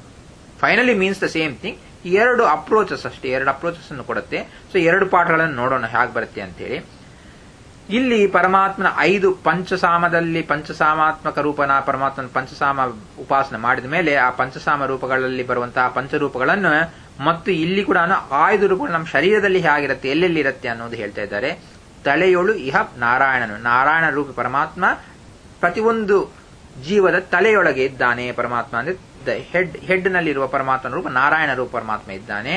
finally means the same thing ಎರಡು ಅಪ್ರೋಚಸ್ ಅಷ್ಟೇ ಎರಡು ಅಪ್ರೋಚಸ್ ಅನ್ನು ಕೊಡುತ್ತೆ ಸೊ ಎರಡು ಪಾಠಗಳನ್ನು ನೋಡೋಣ ಹೇಗೆ ಬರುತ್ತೆ ಅಂತೇಳಿ ಇಲ್ಲಿ ಪರಮಾತ್ಮನ ಐದು ಪಂಚಸಾಮದಲ್ಲಿ ಪಂಚಸಾಮಾತ್ಮಕ ರೂಪನ ಪರಮಾತ್ಮನ ಪಂಚಸಾಮ ಉಪಾಸನೆ ಮಾಡಿದ ಮೇಲೆ ಆ ಪಂಚಸಾಮ ರೂಪಗಳಲ್ಲಿ ಬರುವಂತಹ ಪಂಚರೂಪಗಳನ್ನು ಮತ್ತು ಇಲ್ಲಿ ಕೂಡ ಆಯ್ದು ರೂಪಗಳು ನಮ್ಮ ಶರೀರದಲ್ಲಿ ಹೇಗಿರುತ್ತೆ ಎಲ್ಲೆಲ್ಲಿರುತ್ತೆ ಅನ್ನೋದು ಹೇಳ್ತಾ ಇದ್ದಾರೆ ತಲೆಯೊಳು ಇಹ ನಾರಾಯಣನು ನಾರಾಯಣ ರೂಪ ಪರಮಾತ್ಮ ಪ್ರತಿಯೊಂದು ಜೀವದ ತಲೆಯೊಳಗೆ ಇದ್ದಾನೆ ಪರಮಾತ್ಮ ಅಂದ್ರೆ ದ ಹೆಡ್ ಹೆಡ್ ನಲ್ಲಿರುವ ಪರಮಾತ್ಮನ ರೂಪ ನಾರಾಯಣ ರೂಪ ಪರಮಾತ್ಮ ಇದ್ದಾನೆ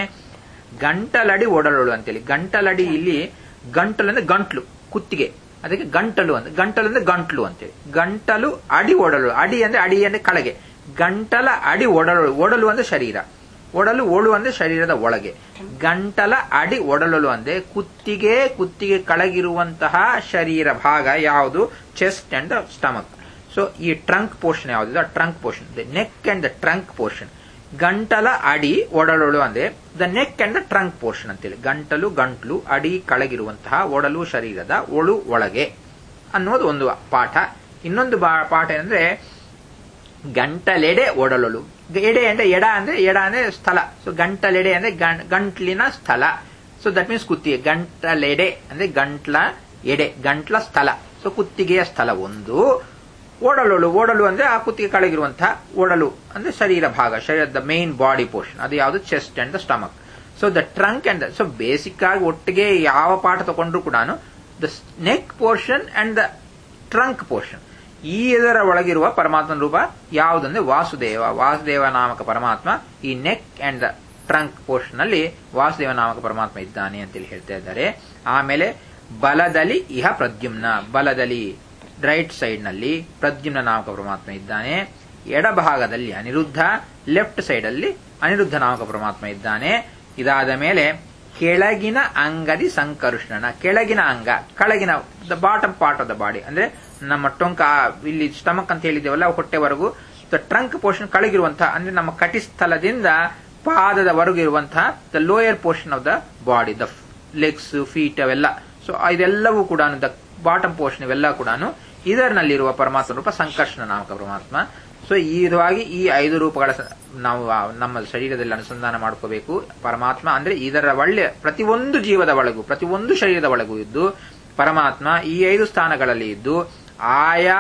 ಗಂಟಲಡಿ ಒಡಲೊಳು ಅಂತೇಳಿ ಗಂಟಲಡಿ ಇಲ್ಲಿ ಗಂಟಲು ಅಂದ್ರೆ ಗಂಟ್ಲು ಕುತ್ತಿಗೆ ಅದಕ್ಕೆ ಗಂಟಲು ಅಂದ್ರೆ ಗಂಟಲು ಅಂದ್ರೆ ಗಂಟ್ಲು ಅಂತೇಳಿ ಗಂಟಲು ಅಡಿ ಒಡಲು ಅಡಿ ಅಂದ್ರೆ ಅಡಿ ಅಂದ್ರೆ ಕೆಳಗೆ ಗಂಟಲ ಅಡಿ ಒಡಲು ಒಡಲು ಅಂದ್ರೆ ಶರೀರ ಒಡಲು ಓಳು ಅಂದ್ರೆ ಶರೀರದ ಒಳಗೆ ಗಂಟಲ ಅಡಿ ಒಡಲಲು ಅಂದ್ರೆ ಕುತ್ತಿಗೆ ಕುತ್ತಿಗೆ ಕೆಳಗಿರುವಂತಹ ಶರೀರ ಭಾಗ ಯಾವುದು chest and the stomach so ಈ ಟ್ರಂಕ್ ಪೋರ್ಷನ್ ಯಾವುದು trunk portion the neck and the trunk portion ಗಂಟಲ ಅಡಿ ಒಡಲೊಳು ಅಂದ್ರೆ the neck and the trunk portion ಅಂತೇಳಿ ಗಂಟಲು ಗಂಟ್ಲು ಅಡಿ ಕೆಳಗಿರುವಂತಹ ಒಡಲು ಶರೀರದ ಒಳು ಒಳಗೆ ಅನ್ನೋದು ಒಂದು ಪಾಠ ಇನ್ನೊಂದು ಬಾ- ಪಾಠ ಏನಂದ್ರೆ ಗಂಟಲೆಡೆ ಒಡಲೊಳು ಎಡೆ ಅಂದ್ರೆ ಎಡ ಅಂದ್ರೆ ಎಡ ಅಂದ್ರೆ ಸ್ಥಳ ಸೊ ಗಂಟಲೆಡೆ ಅಂದ್ರೆ ಗಂ- ಗಂಟ್ಲಿನ ಸ್ಥಳ ಸೊ ದಟ್ ಮೀನ್ಸ್ ಕುತ್ತಿಗೆ ಗಂಟಲೆಡೆ ಅಂದ್ರೆ ಗಂಟ್ಲ ಎಡೆ ಗಂಟ್ಲ ಸ್ಥಳ ಸೊ ಕುತ್ತಿಗೆಯ ಸ್ಥಳ ಒಂದು ಓಡಲೊಳು ಓಡಲು ಅಂದ್ರೆ ಆ ಕುತ್ತಿಗೆ ಕೆಳಗಿರುವಂತಹ ಓಡಲು ಅಂದ್ರೆ ಶರೀರ ಭಾಗ ಶರೀರದ ಮೇನ್ ಬಾಡಿ ಪೋರ್ಷನ್ ಅದು ಯಾವುದು chest and the stomach so the trunk and so basic ಆಗಿ ಒಟ್ಟಿಗೆ ಯಾವ ಪಾಠ ತಗೊಂಡ್ರು ಕೂಡ the neck portion and the trunk portion ಈ ಇದರ ಒಳಗಿರುವ ಪರಮಾತ್ಮನ ರೂಪ ಯಾವುದಂದ್ರೆ ವಾಸುದೇವ ವಾಸುದೇವ ನಾಮಕ ಪರಮಾತ್ಮ ಈ neck and the trunk portion ಅಲ್ಲಿ ವಾಸುದೇವ ನಾಮಕ ಪರಮಾತ್ಮ ಇದ್ದಾನೆ ಅಂತೇಳಿ ಹೇಳ್ತಾ ಇದ್ದಾರೆ ಆಮೇಲೆ ಬಲದಲ್ಲಿ ಇಹ ಪ್ರದ್ಯುಮ್ನ ಬಲದಲ್ಲಿ ರೈಟ್ ಸೈಡ್ ನಲ್ಲಿ ಪ್ರದ್ಯುಮ್ನ ನಾಮಕ ಪರಮಾತ್ಮ ಇದ್ದಾನೆ ಎಡಭಾಗದಲ್ಲಿ ಅನಿರುದ್ಧ ಲೆಫ್ಟ್ ಸೈಡ್ ಅಲ್ಲಿ ಅನಿರುದ್ಧ ನಾಮಕ ಪರಮಾತ್ಮ ಇದ್ದಾನೆ ಇದಾದ ಮೇಲೆ ಕೆಳಗಿನ ಅಂಗದಿ ಸಂಕರುಷ್ಣನ ಕೆಳಗಿನ ಅಂಗ ಕೆಳಗಿನ the bottom part of the body ಅಂದ್ರೆ ನಮ್ಮ ಟೊಂಕ ಇಲ್ಲಿ ಸ್ಟಮಕ್ ಅಂತ ಹೇಳಿದ್ದೇವಲ್ಲ ಹೊಟ್ಟೆವರೆಗೂ ದ ಟ್ರಂಕ್ ಪೋರ್ಷನ್ ಕೆಳಗಿರುವಂತಹ ಅಂದ್ರೆ ನಮ್ಮ ಕಟಿಸ್ಥಲದಿಂದ ಪಾದದವರೆಗೂ ಇರುವಂತಹ the lower portion of the body the legs feet ಅವೆಲ್ಲ ಸೊ ಇದೆಲ್ಲವೂ ಕೂಡ ದ ಬಾಟಮ್ ಪೋರ್ಷನ್ ಇವೆಲ್ಲ ಕೂಡ ಇದರನಲ್ಲಿರುವ ಪರಮಾತ್ಮ ರೂಪ ಸಂಕರ್ಷಣ ನಾಮಕ ಪರಮಾತ್ಮ ಸೊ ಈ ವಿಧವಾಗಿ ಈ ಐದು ರೂಪಗಳ ಸ- ನಾವು ಆ ನಮ್ಮ ಶರೀರದಲ್ಲಿ ಅನುಸಂಧಾನ ಮಾಡ್ಕೋಬೇಕು ಪರಮಾತ್ಮ ಅಂದ್ರೆ ಇದರ ಒಳ್ಳೆ ಪ್ರತಿಯೊಂದು ಜೀವದ ಒಳಗೂ ಪ್ರತಿಯೊಂದು ಶರೀರದ ಒಳಗೂ ಇದ್ದು ಪರಮಾತ್ಮ ಈ ಐದು ಸ್ಥಾನಗಳಲ್ಲಿ ಇದ್ದು ಆಯಾ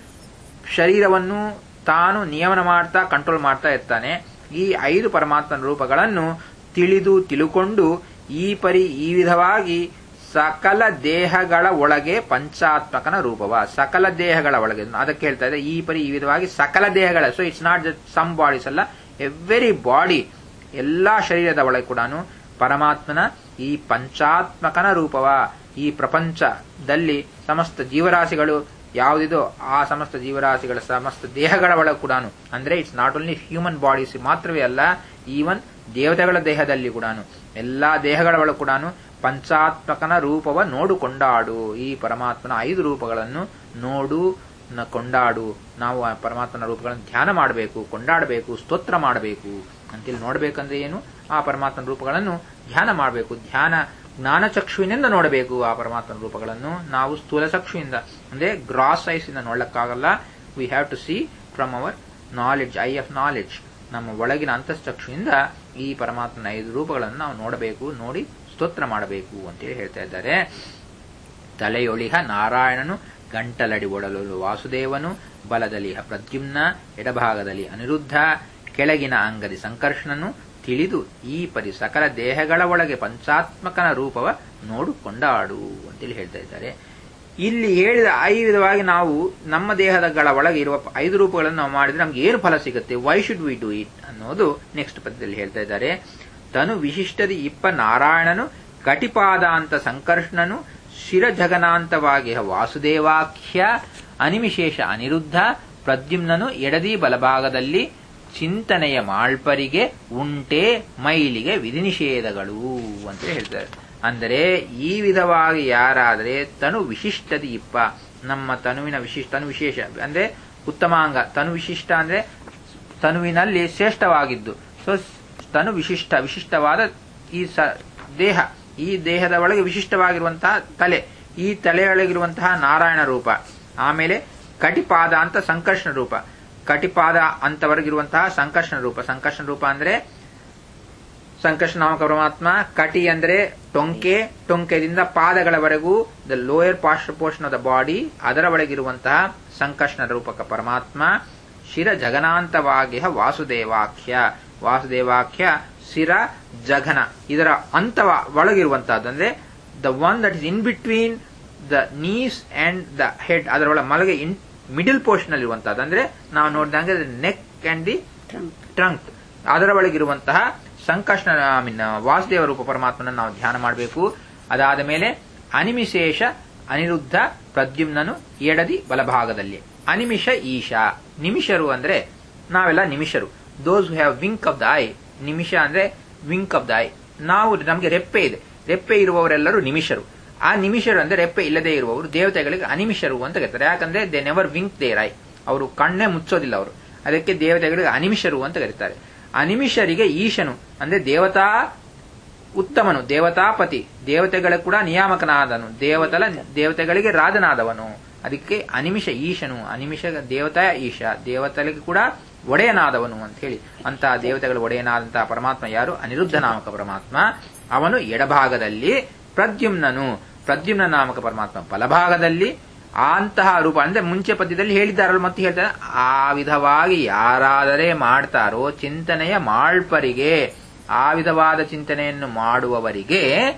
ಶರೀರವನ್ನು ತಾನು ನಿಯಮನ ಮಾಡ್ತಾ ಕಂಟ್ರೋಲ್ ಮಾಡ್ತಾ ಇರ್ತಾನೆ ಈ ಐದು ಪರಮಾತ್ಮನ ರೂಪಗಳನ್ನು ತಿಳಿದು ತಿಳುಕೊಂಡು ಈ ಪರಿ ಈ ವಿಧವಾಗಿ ಸಕಲ ದೇಹಗಳ ಒಳಗೆ ಪಂಚಾತ್ಮಕನ ರೂಪವ ಸಕಲ ದೇಹಗಳ ಒಳಗೆ ಅದಕ್ಕೆ ಹೇಳ್ತಾ ಇದೆ ಈ ಪರಿ ಈ ವಿಧವಾಗಿ ಸಕಲ ದೇಹಗಳ so it's not some bodies ಅಲ್ಲ ಎವ್ರಿ ಬಾಡಿ ಎಲ್ಲಾ ಶರೀರದ ಒಳಗೆ ಕೂಡ ಪರಮಾತ್ಮನ ಈ ಪಂಚಾತ್ಮಕನ ರೂಪವ ಈ ಪ್ರಪಂಚದಲ್ಲಿ ಸಮಸ್ತ ಜೀವರಾಶಿಗಳು ಯಾವುದಿದೋ ಆ ಸಮಸ್ತ ಜೀವರಾಶಿಗಳ ಸಮಸ್ತ ದೇಹಗಳ ಒಳಗೆ ಕೂಡ ಅಂದ್ರೆ it's not only human bodies ಮಾತ್ರವೇ ಅಲ್ಲ ಈವನ್ ದೇವತೆಗಳ ದೇಹದಲ್ಲಿ ಕೂಡ ಎಲ್ಲಾ ದೇಹಗಳ ಒಳಗೆ ಕೂಡ ಪಂಚಾತ್ಮಕನ ರೂಪವ ನೋಡು ಕೊಂಡಾಡು ಈ ಪರಮಾತ್ಮನ ಐದು ರೂಪಗಳನ್ನು ನೋಡು ನ ಕೊಂಡಾಡು ನಾವು ಆ ಪರಮಾತ್ಮನ ರೂಪಗಳನ್ನು ಧ್ಯಾನ ಮಾಡಬೇಕು ಕೊಂಡಾಡಬೇಕು ಸ್ತೋತ್ರ ಮಾಡಬೇಕು ಅಂತೇಳಿ ನೋಡ್ಬೇಕಂದ್ರೆ ಏನು ಆ ಪರಮಾತ್ಮನ ರೂಪಗಳನ್ನು ಧ್ಯಾನ ಮಾಡಬೇಕು ಧ್ಯಾನ ಜ್ಞಾನ ಚಕ್ಷುವಿನಿಂದ ನೋಡಬೇಕು ಆ ಪರಮಾತ್ಮನ ರೂಪಗಳನ್ನು ನಾವು ಸ್ಥೂಲ ಚಕ್ಷುವಿಂದ ಅಂದ್ರೆ ಗ್ರಾಸ್ ಐಸ್ ಇಂದ ನೋಡ್ಲಕ್ಕಾಗಲ್ಲ we have to see from our knowledge eye of knowledge ನಮ್ಮ ಒಳಗಿನ ಅಂತಶ್ಚಕ್ಷುವಿಂದ ಈ ಪರಮಾತ್ಮನ ಐದು ರೂಪಗಳನ್ನು ನಾವು ನೋಡಬೇಕು ನೋಡಿ ಸ್ತೋತ್ರ ಮಾಡಬೇಕು ಅಂತೇಳಿ ಹೇಳ್ತಾ ಇದ್ದಾರೆ ತಲೆಯೊಳಿಹ ನಾರಾಯಣನು ಗಂಟಲಡಿ ಒಡಲು ವಾಸುದೇವನು ಬಲದಲಿಹ ಪ್ರದ್ಯುಮ್ನ ಎಡಭಾಗದಲ್ಲಿ ಅನಿರುದ್ಧ ಕೆಳಗಿನ ಅಂಗದಿ ಸಂಕರ್ಷಣನು ತಿಳಿದು ಈ ಪರಿ ಸಕಲ ದೇಹಗಳ ಒಳಗೆ ಪಂಚಾತ್ಮಕನ ರೂಪವ ನೋಡು ಕೊಂಡಾಡು ಅಂತೇಳಿ ಹೇಳ್ತಾ ಇದ್ದಾರೆ ಇಲ್ಲಿ ಹೇಳಿದ ಐದು ವಿಧವಾಗಿ ನಾವು ನಮ್ಮ ದೇಹದಗಳ ಒಳಗೆ ಇರುವ ಐದು ರೂಪಗಳನ್ನು ನಾವು ಮಾಡಿದ್ರೆ ನಮ್ಗೆ ಏನು ಫಲ ಸಿಗುತ್ತೆ why should we do it ಅನ್ನೋದು ನೆಕ್ಸ್ಟ್ ಪದ್ಯದಲ್ಲಿ ಹೇಳ್ತಾ ಇದ್ದಾರೆ ತನು ವಿಶಿಷ್ಟದಿ ಇಪ್ಪ ನಾರಾಯಣನು ಕಟಿಪಾದಾಂತ ಸಂಕರ್ಷಣನು ಶಿರಜಗನಾಂತವಾಗಿ ವಾಸುದೇವಾಖ್ಯ ಅನಿಮಿಶೇಷ ಅನಿರುದ್ಧ ಪ್ರದ್ಯುಮ್ನನು ಎಡದಿ ಬಲಭಾಗದಲ್ಲಿ ಚಿಂತನೆಯ ಮಾಳ್ಪರಿಗೆ ಉಂಟೆ ಮೈಲಿಗೆ ವಿಧಿನಿಷೇಧಗಳು ಅಂತ ಹೇಳ್ತಾರೆ ಅಂದರೆ ಈ ವಿಧವಾಗಿ ಯಾರಾದರೆ ತನು ವಿಶಿಷ್ಟದಿ ಇಪ್ಪ ನಮ್ಮ ತನುವಿನ ವಿಶಿಷ್ಟ ತನು ವಿಶೇಷ ಅಂದ್ರೆ ಉತ್ತಮಾಂಗ ತನು ವಿಶಿಷ್ಟ ಅಂದ್ರೆ ತನುವಿನಲ್ಲಿ ಶ್ರೇಷ್ಠವಾಗಿದ್ದು ಸೊ ತನು ವಿಶಿಷ್ಟ ವಿಶಿಷ್ಟವಾದ ಈ ಸ ದೇಹ ಈ ದೇಹದ ಒಳಗೆ ವಿಶಿಷ್ಟವಾಗಿರುವಂತಹ ತಲೆ ಈ ತಲೆಯೊಳಗಿರುವಂತಹ ನಾರಾಯಣ ರೂಪ ಆಮೇಲೆ ಕಟಿಪಾದ ಅಂತ ಸಂಕರ್ಷಣ ರೂಪ ಕಟಿಪಾದ ಅಂತವರೆಗಿರುವಂತಹ ಸಂಕರ್ಷಣ ರೂಪ ಸಂಕರ್ಷಣ ರೂಪ ಅಂದ್ರೆ ಸಂಕರ್ಷಣ ನಾಮಕ ಪರಮಾತ್ಮ ಕಟಿ ಅಂದ್ರೆ ಟೊಂಕೆ ಟೊಂಕೆದಿಂದ ಪಾದಗಳವರೆಗೂ the lower pastor portion of the body ಅದರ ಒಳಗಿರುವಂತಹ ಸಂಕರ್ಷಣ ರೂಪಕ ಪರಮಾತ್ಮ ಶಿರ ಜಗನಾಂತವಾಗಿ ವಾಸುದೇವಾಖ್ಯ ವಾಸುದೇವಾಖ್ಯ ಶಿರ ಜಘನ ಇದರ ಅಂತವ ಒಳಗಿರುವಂತಹದ್ದು ಅಂದ್ರೆ the one that is in between the knees and the head ಅದರ ಒಳಗೆ ಮಲಗೆ ಇನ್ ಮಿಡಿಲ್ ಪೋರ್ಷನ್ ಅಲ್ಲಿ ಇರುವಂತಹದ್ದು ಅಂದ್ರೆ ನಾವು ನೋಡಿದಂಗೆ ನೆಕ್ ಅಂಡ್ ದಿ ಟ್ರಂಕ್ ಅದರ ಒಳಗಿರುವಂತಹ ಸಂಕಷ್ಟ ಐ ಮೀನ್ ವಾಸುದೇವ ರೂಪ ಪರಮಾತ್ಮನ ನಾವು ಧ್ಯಾನ ಮಾಡಬೇಕು ಅದಾದ ಮೇಲೆ ಅನಿಮಿಶೇಷ ಅನಿರುದ್ಧ ಪ್ರದ್ಯುಮ್ನನು ಎಡದಿ ಬಲಭಾಗದಲ್ಲಿ ಅನಿಮಿಷ ಈಶಾ ನಿಮಿಷರು ಅಂದ್ರೆ ನಾವೆಲ್ಲ ನಿಮಿಷರು those who have wink of the eye ನಿಮಿಷ ಅಂದ್ರೆ ವಿಂಕ್ ಆಫ್ ದ ಐ ನಾವು ನಮಗೆ ರೆಪ್ಪೆ ಇದೆ ರೆಪ್ಪೆ ಇರುವವರೆಲ್ಲರೂ ನಿಮಿಷರು ಆ ನಿಮಿಷರು ಅಂದ್ರೆ ರೆಪ್ಪೆ ಇಲ್ಲದೆ ಇರುವವರು ದೇವತೆಗಳಿಗೆ ಅನಿಮಿಷರು ಅಂತ ಕರೀತಾರೆ ಯಾಕಂದ್ರೆ they never wink their eye ಅವರು ಕಣ್ಣೇ ಮುಚ್ಚೋದಿಲ್ಲ ಅವರು ಅದಕ್ಕೆ ದೇವತೆಗಳಿಗೆ ಅನಿಮಿಷರು ಅಂತ ಕರೀತಾರೆ ಅನಿಮಿಷರಿಗೆ ಈಶನು ಅಂದ್ರೆ ದೇವತಾ ಉತ್ತಮನು ದೇವತಾಪತಿ ದೇವತೆಗಳ ಕೂಡ ನಿಯಾಮಕನಾದನು ದೇವತಲ ದೇವತೆಗಳಿಗೆ ರಾಜನಾದವನು ಅದಕ್ಕೆ ಅನಿಮಿಷ ಈಶನು ಅನಿಮಿಷ ದೇವತಾ ಈಶ ದೇವತೆಗಳಿಗೆ ಕೂಡ ಒಡೆಯನಾದವನು ಅಂತ ಹೇಳಿ ಅಂತಹ ದೇವತೆಗಳ ಒಡೆಯನಾದಂತಹ ಪರಮಾತ್ಮ ಯಾರು ಅನಿರುದ್ಧ ನಾಮಕ ಪರಮಾತ್ಮ ಅವನು ಎಡಭಾಗದಲ್ಲಿ ಪ್ರದ್ಯುಮ್ನನು ಪ್ರದ್ಯುಮ್ನ ನಾಮಕ ಪರಮಾತ್ಮ ಬಲಭಾಗದಲ್ಲಿ ಅಂತಹ ರೂಪ ಅಂದ್ರೆ ಮುಂಚೆ ಪದ್ಯದಲ್ಲಿ ಹೇಳಿದ್ದಾರಲ್ಲ ಮತ್ತೆ ಹೇಳ್ತಾರೆ ಆ ವಿಧವಾಗಿ ಯಾರಾದರೆ ಮಾಡ್ತಾರೋ ಚಿಂತನೆಯ ಮಾಳ್ಪರಿಗೆ ಆ ವಿಧವಾದ ಚಿಂತನೆಯನ್ನು ಮಾಡುವವರಿಗೆ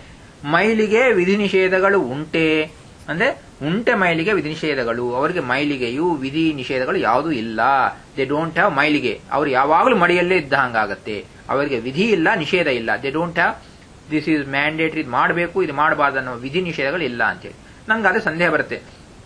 ಮೈಲಿಗೆ ವಿಧಿ ನಿಷೇಧಗಳು ಉಂಟೆ ಅಂದ್ರೆ ಉಂಟೆ ಮೈಲಿಗೆ ವಿಧಿ ನಿಷೇಧಗಳು ಅವರಿಗೆ ಮೈಲಿಗೆಯು ವಿಧಿ ನಿಷೇಧಗಳು ಯಾವುದೂ ಇಲ್ಲ ದೇ ಡೋಂಟ್ ಹ್ಯಾವ್ ಮೈಲಿಗೆ ಅವ್ರು ಯಾವಾಗಲೂ ಮಡಿಯಲ್ಲೇ ಇದ್ದ ಹಂಗಾಗತ್ತೆ ಅವರಿಗೆ ವಿಧಿ ಇಲ್ಲ ನಿಷೇಧ ಇಲ್ಲ they don't have this is mandatory ಇದು ಮಾಡಬೇಕು ಇದು ಮಾಡಬಾರ್ದು ಅನ್ನೋ ವಿಧಿ ನಿಷೇಧಗಳು ಇಲ್ಲ ಅಂತೇಳಿ ನಂಗೆ ಅದೇ ಸಂದೇಹ ಬರುತ್ತೆ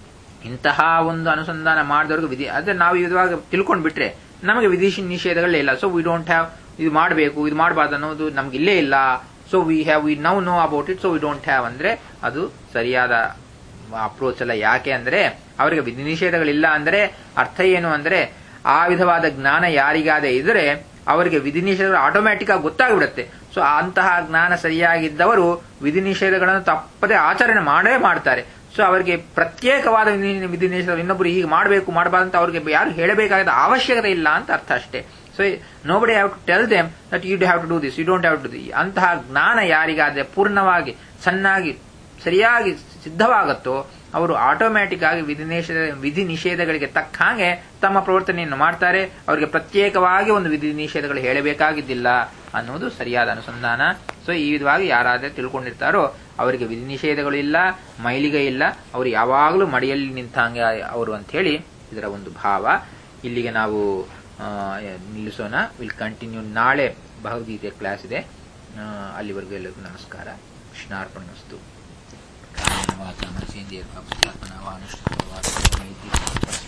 ಇಂತಹ ಒಂದು ಅನುಸಂಧಾನ ಮಾಡಿದವ್ರಿಗೆ ವಿಧಿ ಅಂದ್ರೆ ನಾವು ಇವಾಗ ತಿಳ್ಕೊಂಡ್ ಬಿಟ್ರೆ ನಮಗೆ ವಿಧಿ ನಿಷೇಧಗಳೇ ಇಲ್ಲ ಸೊ ವಿ ಡೋಂಟ್ ಹ್ಯಾವ್ ಇದು ಮಾಡಬೇಕು ಇದು ಮಾಡಬಾರ್ದು ಅನ್ನೋದು ನಮ್ಗೆ ಇಲ್ಲೇ ಇಲ್ಲ so we have we now know about it so we don't have ಅಂದ್ರೆ ಅದು ಸರಿಯಾದ ಅಪ್ರೋಚ್ ಅಲ್ಲ ಯಾಕೆ ಅಂದ್ರೆ ಅವರಿಗೆ ವಿಧಿ ನಿಷೇಧಗಳಿಲ್ಲ ಅಂದ್ರೆ ಅರ್ಥ ಏನು ಅಂದ್ರೆ ಆ ವಿಧವಾದ ಜ್ಞಾನ ಯಾರಿಗಾದೆ ಇದ್ರೆ ಅವರಿಗೆ ವಿಧಿ ನಿಷೇಧಗಳು ಆಟೋಮ್ಯಾಟಿಕ್ ಆಗಿ ಗೊತ್ತಾಗ್ಬಿಡುತ್ತೆ ಸೊ ಅಂತಹ ಜ್ಞಾನ ಸರಿಯಾಗಿದ್ದವರು ವಿಧಿ ನಿಷೇಧಗಳನ್ನು ತಪ್ಪದೆ ಆಚರಣೆ ಮಾಡೇ ಮಾಡ್ತಾರೆ ಸೊ ಅವರಿಗೆ ಪ್ರತ್ಯೇಕವಾದ ವಿಧಿ ನಿಷೇಧಗಳು ಇನ್ನೊಬ್ರು ಹೀಗೆ ಮಾಡಬೇಕು ಮಾಡಬಾರ್ದು ಅಂತ ಅವ್ರಿಗೆ ಯಾರು ಹೇಳಬೇಕಾದ ಅವಶ್ಯಕತೆ ಇಲ್ಲ ಅಂತ ಅರ್ಥ ಅಷ್ಟೇ so nobody have to tell them that you have to do this you don't have to the ಅಂತಹ ಜ್ಞಾನ ಯಾರಿಗಾದ್ರೆ ಪೂರ್ಣವಾಗಿ ಚೆನ್ನಾಗಿ ಸರಿಯಾಗಿ ಸಿದ್ಧವಾಗುತ್ತೋ ಅವರು ಆಟೋಮ್ಯಾಟಿಕ್ ಆಗಿ ವಿಧಿ ನಿಷೇಧ ವಿಧಿ ನಿಷೇಧಗಳಿಗೆ ತಕ್ಕ ಹಾಗೆ ತಮ್ಮ ಪ್ರವರ್ತನೆಯನ್ನು ಮಾಡ್ತಾರೆ ಅವರಿಗೆ ಪ್ರತ್ಯೇಕವಾಗಿ ಒಂದು ವಿಧಿ ನಿಷೇಧಗಳು ಹೇಳಬೇಕಾಗಿದ್ದಿಲ್ಲ ಅನ್ನುವುದು ಸರಿಯಾದ ಅನುಸಂಧಾನ ಸೊ ಈ ವಿಧವಾಗಿ ಯಾರಾದ್ರೆ ತಿಳ್ಕೊಂಡಿರ್ತಾರೋ ಅವರಿಗೆ ವಿಧಿ ನಿಷೇಧಗಳು ಇಲ್ಲ ಮೈಲಿಗೆ ಇಲ್ಲ ಅವರು ಯಾವಾಗಲೂ ಮಡಿಯಲ್ಲಿ ನಿಂತಂಗೆ ಅವರು ಅಂತ ಹೇಳಿ ಇದರ ಒಂದು ಭಾವ ಇಲ್ಲಿಗೆ ನಾವು ನಿಲ್ಲಿಸೋಣ ವಿಲ್ ಕಂಟಿನ್ಯೂ ನಾಳೆ ಭಗವದ್ಗೀತೆ ಕ್ಲಾಸ್ ಇದೆ ಅಲ್ಲಿವರೆಗೂ ಎಲ್ಲರಿಗೂ ನಮಸ್ಕಾರ ಕೃಷ್ಣಾರ್ಪಣಮಸ್ತು ವಾಚ ಮನಸೇಂದ್ರಿಯ